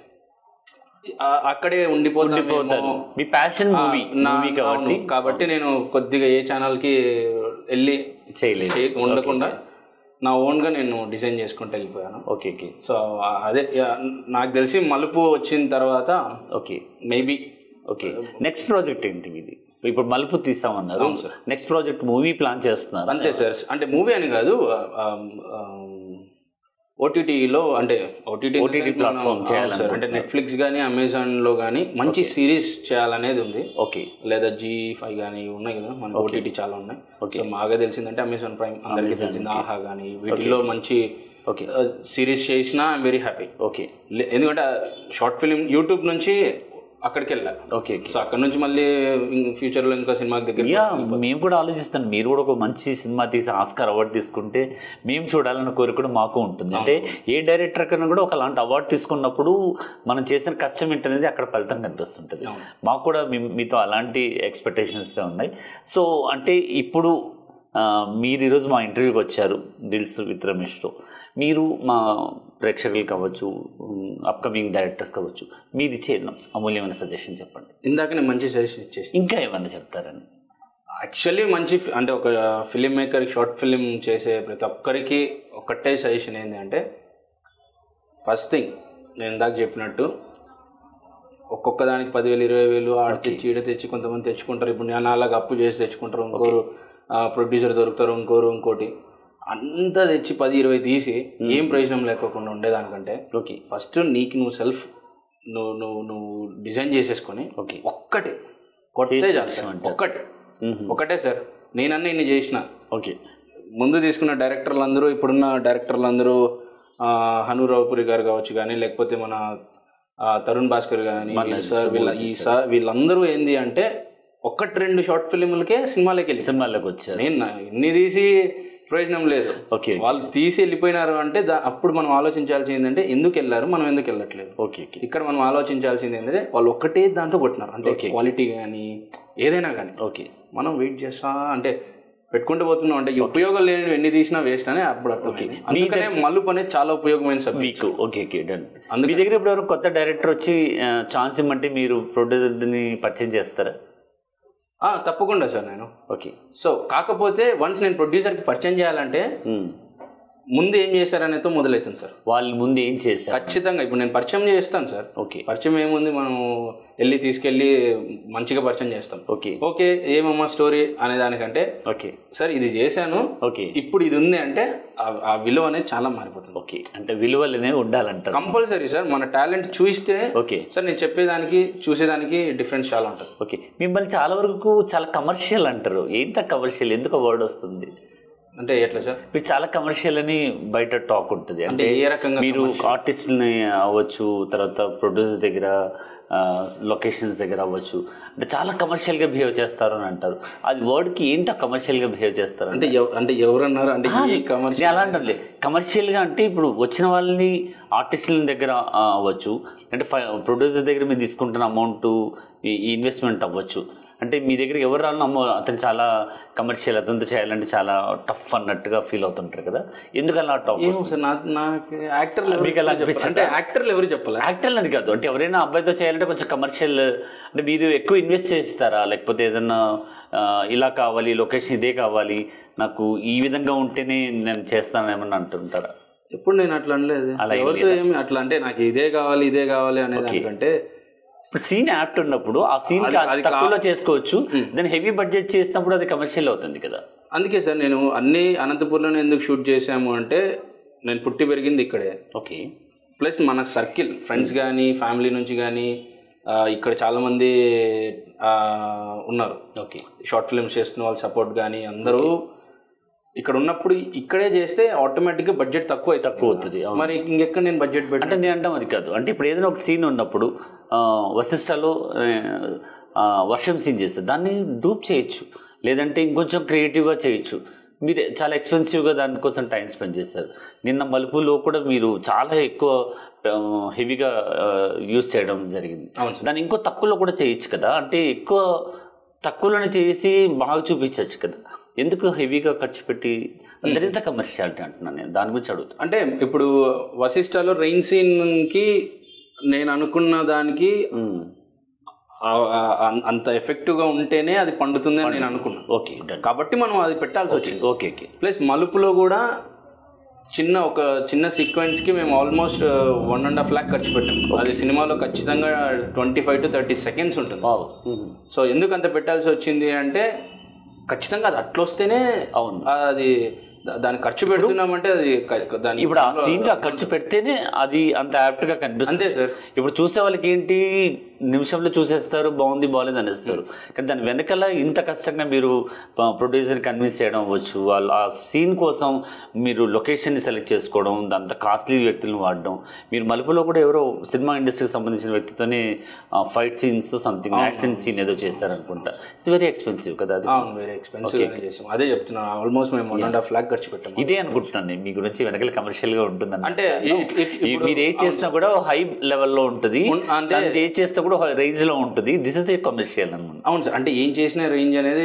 ఆ, అక్కడే ఉండిపోతాను మీ ప్యాషన్ మూవీ మూవీ కాబట్టి కాబట్టి నేను కొద్దిగా ఏ ఛానల్కి వెళ్ళి చేయలేదు చే- ఉండకుండా నా ఓన్గా నేను డిజైన్ చేసుకుంటూ వెళ్ళిపోయాను ఓకే ఓకే సో ఆ, అదే యా, నాకు తెలిసి మలుపు వచ్చిన తర్వాత okay maybe okay next project ఏంటి ఇది ఇప్పుడు మలుపు తీస్తామన్నారు నెక్స్ట్ ప్రాజెక్ట్ మూవీ ప్లాన్ చేస్తున్నారు అంతే సార్ అంటే మూవీ అని కాదు ఓటీటీలో అంటే ఓటీటీ OTT platform సార్ అంటే నెట్ఫ్లిక్స్ కానీ అమెజాన్లో కానీ మంచి సిరీస్ చేయాలనేది ఉంది ఓకే లేదా జీ ఫైవ్ కానీ ఉన్నాయి కదా మన ఓటీటీ చాలా ఉన్నాయి సో బాగా తెలిసిందంటే అమెజాన్ ప్రైమ్ అందరికీ తెలిసింది ఆహా కానీ వీటిలో మంచి ఓకే సిరీస్ చేసినా ఐఎమ్ వెరీ హ్యాపీ ఓకే ఎందుకంటే షార్ట్ ఫిలిం యూట్యూబ్ నుంచి అక్కడికి వెళ్ళా ఓకే సో అక్కడ నుంచి మళ్ళీ ఫ్యూచర్లో ఇంకా సినిమాకి దగ్గర యా మేము కూడా ఆలోచిస్తాం మీరు కూడా ఒక మంచి సినిమా తీసి ఆస్కార్ అవార్డు తీసుకుంటే మేము చూడాలన్న కోరిక కూడా మాకు ఉంటుంది అంటే ఏ డైరెక్టర్ కన్నా కూడా ఒక అలాంటి అవార్డు తీసుకున్నప్పుడు మనం చేసిన కష్టం ఏంటనేది అక్కడ ఫలితం కనిపిస్తుంటుంది అవును. మాకు కూడా మీ- మీతో అలాంటి ఎక్స్పెక్టేషన్స్ ఉన్నాయి సో అంటే ఇప్పుడు ఆ, మీరు ఈరోజు మా ఇంటర్వ్యూకి వచ్చారు దిల్స్ విత్ రమేష్తో మీరు మా ప్రేక్షకులు కావచ్చు అప్కమింగ్ డైరెక్టర్స్ కావచ్చు మీది చేయడం అమూల్యమైన సజెషన్ చెప్పండి ఇందాకనే మంచి సజెషన్ ఇచ్చేసి ఇంకా ఏమన్నా చెప్తారని యాక్చువల్లీ మంచి ఫి- అంటే ఒక ఫిలిం మేకర్ షార్ట్ ఫిలిం చేసే ప్రతి ఒక్కరికి ఒకటే సజెషన్ ఏంటి అంటే ఫస్ట్ థింగ్ నేను ఇందాక చెప్పినట్టు ఒక్కొక్క దానికి పదివేలు ఇరవై వేలు ఆడ తెచ్చి ఈడ తెచ్చి కొంతమంది తెచ్చుకుంటారు ఇప్పుడు నేను అలాగ అప్పు చేసి తెచ్చుకుంటారు ఇంకోరు ప్రొడ్యూసర్ దొరుకుతారు ఇంకోరు ఇంకోటి అంతా తెచ్చి పది ఇరవై తీసి ఏం ప్రయోజనం లేకోకుండా ఉండేదానికంటే ఓకే ఫస్ట్ నీకు నువ్వు సెల్ఫ్ నువ్వు నువ్వు నువ్వు డిజైన్ చేసేసుకొని ఓకే ఒక్కటే కొట్టే చాలు సార్ ఒక్కటే ఒకటే సార్ నేనన్నా ఇన్ని చేసిన ఓకే ముందు తీసుకున్న డైరెక్టర్లు అందరూ ఇప్పుడున్న డైరెక్టర్లు అందరూ ఆ, హను రావుపురి గారు కావచ్చు కానీ లేకపోతే మన ఆ, తరుణ్ భాస్కర్ కానీ వీళ్ళు సార్ వీళ్ళ ఈ సార్ వీళ్ళందరూ ఏంది అంటే ఒక్కటి రెండు షార్ట్ ఫిలింలకే సినిమాలకి వెళ్ళి సినిమాల్లోకి వచ్చారు నేను నా- ఇన్ని తీసి ప్రయోజనం లేదు ఓకే వాళ్ళు తీసి వెళ్ళిపోయినారు అంటే దా- అప్పుడు మనం ఆలోచించాల్సింది ఏంటంటే ఎందుకు వెళ్ళారు మనం ఎందుకు వెళ్ళట్లేదు ఓకే ఓకే ఇక్కడ మనం ఆలోచించాల్సింది ఏంటంటే వాళ్ళు ఒక్కటే దాంతో కొట్టినారు అంటే క్వాలిటీ కానీ ఏదైనా కానీ ఓకే మనం వెయిట్ చేస్తా అంటే పెట్టుకుంటూ పోతున్నాం అంటే ఈ ఉపయోగం లేని ఎన్ని తీసినా వేస్ట్ అని అప్పుడు అర్థమైంది అందుకనే మలుపు అనేది చాలా ఉపయోగమైన సబ్జెక్ట్ మీకు ఓకే ఓకే డన్ మీ దగ్గర ఇప్పుడు ఎవరు కొత్త డైరెక్టర్ వచ్చి ఛాన్స్ ఇమ్మంటే మీరు ప్రొడ్యూసర్ని పరిచయం చేస్తారా ఆ, తప్పకుండా సార్ నేను ఓకే సో కాకపోతే వన్స్ నేను ప్రొడ్యూసర్కి పరిచయం చేయాలంటే ఉమ్. ముందు ఏం చేశారనేతో మొదలవుతుంది సార్ వాళ్ళ ముందు ఏం చేశారు ఖచ్చితంగా ఇప్పుడు నేను పరిచయం చేస్తాను సార్ ఓకే పరిచయం ఏముంది మనం వెళ్ళి తీసుకెళ్ళి మంచిగా పరిచయం చేస్తాం ఓకే ఓకే ఏమమ్మా స్టోరీ అనే దానికంటే ఓకే సార్ ఇది చేశాను ఓకే ఇప్పుడు ఇది ఉంది అంటే ఆ- ఆ విలువ అనేది చాలా మారిపోతుంది ఓకే అంటే విలువలు అనేవి ఉండాలంటారు కంపల్సరీ సార్ మన టాలెంట్ చూస్తే ఓకే సార్ నేను చెప్పేదానికి చూసేదానికి డిఫరెన్స్ చాలా ఉంటుంది ఓకే మిమ్మల్ని చాలా వరకు చాలా కమర్షియల్ అంటారు ఏంట కమర్షియల్ ఎందుకు వర్డ్ వస్తుంది అంటే ఎట్లా సార్ మీరు చాలా కమర్షియల్ అని బయట టాక్ ఉంటుంది అంటే అంటే ఏ రకంగా మీరు ఆర్టిస్ట్ని అవ్వచ్చు తర్వాత ప్రొడ్యూసర్ దగ్గర లొకేషన్స్ దగ్గర అవ్వచ్చు అంటే చాలా కమర్షియల్గా బిహేవ్ చేస్తారు అని అంటారు అది వర్డ్కి ఏంటో కమర్షియల్గా బిహేవ్ చేస్తారు అంటే ఎవ- అంటే ఎవరన్నారు అంటే ఈ కమర్షియల్ నేను అలా అంటారులే కమర్షియల్గా అంటే ఇప్పుడు వచ్చిన వాళ్ళని ఆర్టిస్టుల దగ్గర ఆ, అవ్వచ్చు అంటే ప్రొడ్యూసర్ దగ్గర మీరు తీసుకుంటున్న అమౌంట్ ఈ ఇన్వెస్ట్మెంట్ అవ్వచ్చు అంటే మీ దగ్గర ఎవరు రాను అమ్మో అతను చాలా కమర్షియల్ అతనితో చేయాలంటే చాలా టఫ్ అన్నట్టుగా ఫీల్ అవుతుంటారు కదా ఎందుకు అలా టాప్ ఏమో సార్ నా నాకు యాక్టర్లు మీకు ఎలా ఎవరు చెప్పాలి? అంటే యాక్టర్లు ఎవరు చెప్పాలి యాక్టర్లు అని కాదు అంటే ఎవరైనా అబ్బాయితో చేయాలంటే కొంచెం కమర్షియల్ అంటే మీరు ఎక్కువ ఇన్వెస్ట్ చేస్తారా లేకపోతే ఏదన్నా ఆ, ఇలా కావాలి లొకేషన్ ఇదే కావాలి నాకు ఈ విధంగా ఉంటేనే నేను చేస్తాను ఏమన్నా అంటుంటారా ఎప్పుడు నేను అట్లా అనలేదు అలా ఏం ఎవరితో ఏమి అట్లా అంటే నాకు ఇదే కావాలి ఇదే కావాలి అనే దానికంటే ఇప్పుడు సీన్ యాప్ట్ ఉన్నప్పుడు ఆ సీన్ అది- అది తక్కువలో చేసుకోవచ్చు దాన్ని హెవీ బడ్జెట్ చేసినప్పుడు అది కమర్షియల్ అవుతుంది కదా అందుకే సార్ నేను అన్ని అనంతపూర్లోనే ఎందుకు షూట్ చేశాము అంటే నేను పుట్టి పెరిగింది ఇక్కడే ఓకే ప్లస్ మన సర్కిల్ ఫ్రెండ్స్ కానీ ఫ్యామిలీ నుంచి కానీ ఇక్కడ చాలామంది ఆ, ఉన్నారు ఓకే షార్ట్ ఫిల్మ్స్ చేస్తున్న వాళ్ళ సపోర్ట్ కానీ అందరూ ఇక్కడ ఉన్నప్పుడు ఇక్కడే చేస్తే ఆటోమేటిక్గా బడ్జెట్ తక్కువ అవుతుంది తక్కువ అవుతుంది అవును. మరి ఇంకెక్కడ నేను బడ్జెట్ అంటే పెట్టాను నేను అంటాం అది కాదు అంటే ఇప్పుడు ఏదైనా ఒక సీన్ ఉన్నప్పుడు ఆ, వశిష్ఠలో ఆ, వర్షం సీన్ చేస్తారు దాన్ని డూప్ చేయొచ్చు లేదంటే ఇంకొంచెం క్రియేటివ్గా చేయొచ్చు మీరు చాలా ఎక్స్పెన్సివ్గా దానికోసం టైం స్పెండ్ చేశారు నిన్న మలుపులో కూడా మీరు చాలా ఎక్కువ హెవీగా యూస్ చేయడం జరిగింది అవును సార్ దాన్ని ఇంకో తక్కువలో కూడా చేయొచ్చు కదా అంటే ఎక్కువ తక్కువలోనే చేసి బాగా చూపించవచ్చు కదా ఎందుకు హెవీగా ఖర్చు పెట్టి అందరింత కమర్షియాలిటీ అంటున్నాను నేను దాని గురించి అడుగుతాను అంటే ఇప్పుడు వశిష్ఠలో రెయిన్ సీన్కి నేను అనుకున్న దానికి ఆ- ఆ- ఆ- అంత ఎఫెక్టివ్గా ఉంటేనే అది పండుతుంది అని నేను అనుకున్నాను ఓకే డన్ కాబట్టి మనం అది పెట్టాల్సి వచ్చింది ఓకే ఓకే ప్లస్ మలుపులో కూడా చిన్న ఒక చిన్న సీక్వెన్స్కి మేము almost one and half lakh ఖర్చు పెట్టాం అది సినిమాలో ఖచ్చితంగా twenty five to thirty seconds ఉంటుంది వావ్ సో ఎందుకు అంత పెట్టాల్సి వచ్చింది అంటే ఖచ్చితంగా అది అట్లా వస్తేనే అవును అది దా- దానికి ఖర్చు పెడుతున్నామంటే అది క- దాని ఇప్పుడు ఆ సీన్ గా ఖర్చు పెడితేనే అది అంత యాప్ట్ గా కనిపిస్తుంది అంతే సార్ ఇప్పుడు చూసే వాళ్ళకి ఏంటి నిమిషంలో చూసేస్తారు బాగుంది బాగాలేదు అనేస్తారు కానీ దాని వెనకాల ఇంత కష్టంగా మీరు ప్రొడ్యూసర్ కన్విన్స్ చేయడం అవ్వచ్చు వాళ్ళు ఆ సీన్ కోసం మీరు లొకేషన్ని సెలెక్ట్ చేసుకోవడం అంత కాస్ట్లీ వ్యక్తులను వాడడం మీరు మలుపులో కూడా ఎవరో సినిమా ఇండస్ట్రీకి సంబంధించిన వ్యక్తితోనే fight scenes something action scene ఏదో చేశారనుకుంటా ఇట్స్ వెరీ ఎక్స్పెన్సివ్ కదా అది అవును వెరీ ఎక్స్పెన్సివ్ చేసాం అదే చెప్తున్నాను ఆల్మోస్ట్ మేము వన్ అండ్ హాఫ్ ల్యాక్ ఖర్చు పెట్టాము ఇదే అనుకుంటున్నాను నేను మీ గురించి వెనకాల కమర్షియల్ గా ఉంటుందని అంటే ఇట్- ఇట్- ఈ- ఇప్పుడు- మీరు ఏ చేసినా కూడా హై లెవెల్లో ఉంటుంది ఉన్- అంటే- దాన్ని ఏ చేస్తే కూడా రేంజ్ లో ఉంటుంది దిస్ ఇస్ ద కమర్షియల్ అనమాట అవును సార్ అంటే ఏం చేసిన రేంజ్ అనేది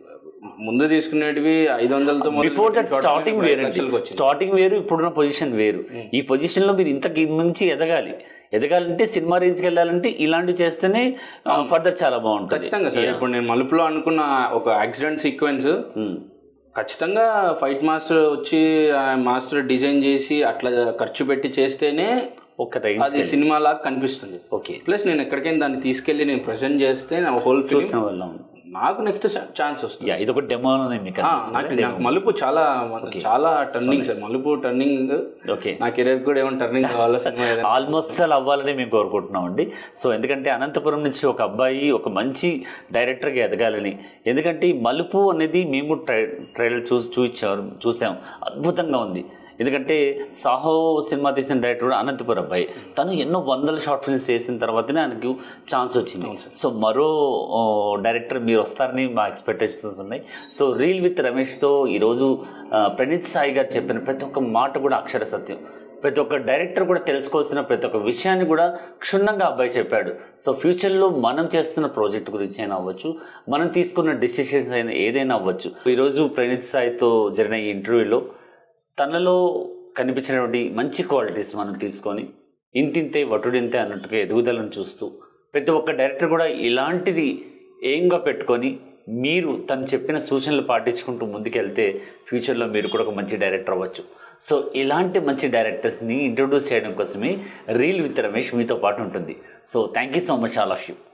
ముందు తీసుకునేటివి ఐదు వందలతో మొదలు బిఫోర్ దట్ పెట్టి స్టార్టింగ్ ఐదు వేరు లక్షలకు వచ్చింది స్టార్టింగ్ వేరు ఇప్పుడున్న పొజిషన్ వేరు ఈ పొజిషన్ లో మీరు ఇంతకి నుంచి ఎదగాలి ఎదగాలంటే సినిమా రేంజ్కి వెళ్ళాలంటే ఇలాంటివి చేస్తేనే ఫర్దర్ చాలా బాగుంటుంది ఖచ్చితంగా సార్ ఇప్పుడు నేను మలుపులో అనుకున్న ఒక యాక్సిడెంట్ సీక్వెన్స్ ఉమ్. ఖచ్చితంగా ఫైట్ మాస్టర్ వచ్చి ఆ మాస్టర్ డిజైన్ చేసి అట్లా ఖర్చు పెట్టి చేస్తేనే ఒక రేంజ్ అది సినిమా లాగా కనిపిస్తుంది ఓకే ప్లస్ నేను ఎక్కడికైనా దాన్ని తీసుకెళ్ళి నేను ప్రజెంట్ చేస్తే నా హోల్ ఫిల్మ్ చూసిన వాళ్ళం నాకు నెక్స్ట్ ఛాన్స్ వస్తుంది యా ఇది ఒక డెమో మీకు ఆ, నాకు నాకు మలుపు చాలా చాలా turning sir Malupu turning okay నా కెరీర్ కూడా ఏమైనా టర్నింగ్ కావాలో సినిమా ఏదైనా ఆల్మోస్ట్ అలా అవ్వాలని మేము కోరుకుంటున్నామండి సో ఎందుకంటే అనంతపురం నుంచి ఒక అబ్బాయి ఒక మంచి డైరెక్టర్గా ఎదగాలని ఎందుకంటే ఈ మలుపు అనేది మేము ట్రై ట్రైలర్ చూ చూచారు చూసాం అద్భుతంగా ఉంది ఎందుకంటే సాహో సినిమా తీసిన డైరెక్టర్ కూడా అనంతపురం అబ్బాయి తను ఎన్నో వందల షార్ట్ ఫిల్మ్స్ చేసిన తర్వాతనే ఆయనకు ఛాన్స్ వచ్చింది సో మరో ఓ, డైరెక్టర్ మీరు వస్తారని మా ఎక్స్పెక్టేషన్స్ ఉన్నాయి సో రీల్ విత్ రమేష్తో ఈరోజు ఆ, ప్రణీత్ సాయి గారు చెప్పిన ప్రతి ఒక్క మాట కూడా అక్షర సత్యం ప్రతి ఒక్క డైరెక్టర్ కూడా తెలుసుకోవాల్సిన ప్రతి ఒక్క విషయాన్ని కూడా క్షుణ్ణంగా అబ్బాయి చెప్పాడు సో ఫ్యూచర్లో మనం చేస్తున్న ప్రాజెక్ట్ గురించి అయినా అవ్వచ్చు మనం తీసుకున్న డెసిషన్స్ అయినా ఏదైనా అవ్వచ్చు ఈరోజు ప్రణీత్ సాయితో జరిగిన ఈ ఇంటర్వ్యూలో తనలో కనిపించినటువంటి మంచి క్వాలిటీస్ మనం తీసుకొని ఇంతింతే వటుడింతే అన్నట్టుగా ఎదుగుదలను చూస్తూ ప్రతి ఒక్క డైరెక్టర్ కూడా ఇలాంటిది ఏంగా పెట్టుకొని మీరు తను చెప్పిన సూచనలు పాటించుకుంటూ ముందుకెళ్తే ఫ్యూచర్లో మీరు కూడా ఒక మంచి డైరెక్టర్ అవ్వచ్చు సో ఇలాంటి మంచి డైరెక్టర్స్ని ఇంట్రొడ్యూస్ చేయడం కోసమే రీల్ విత్ రమేష్ మీతో పాటు ఉంటుంది so thank you so much all of you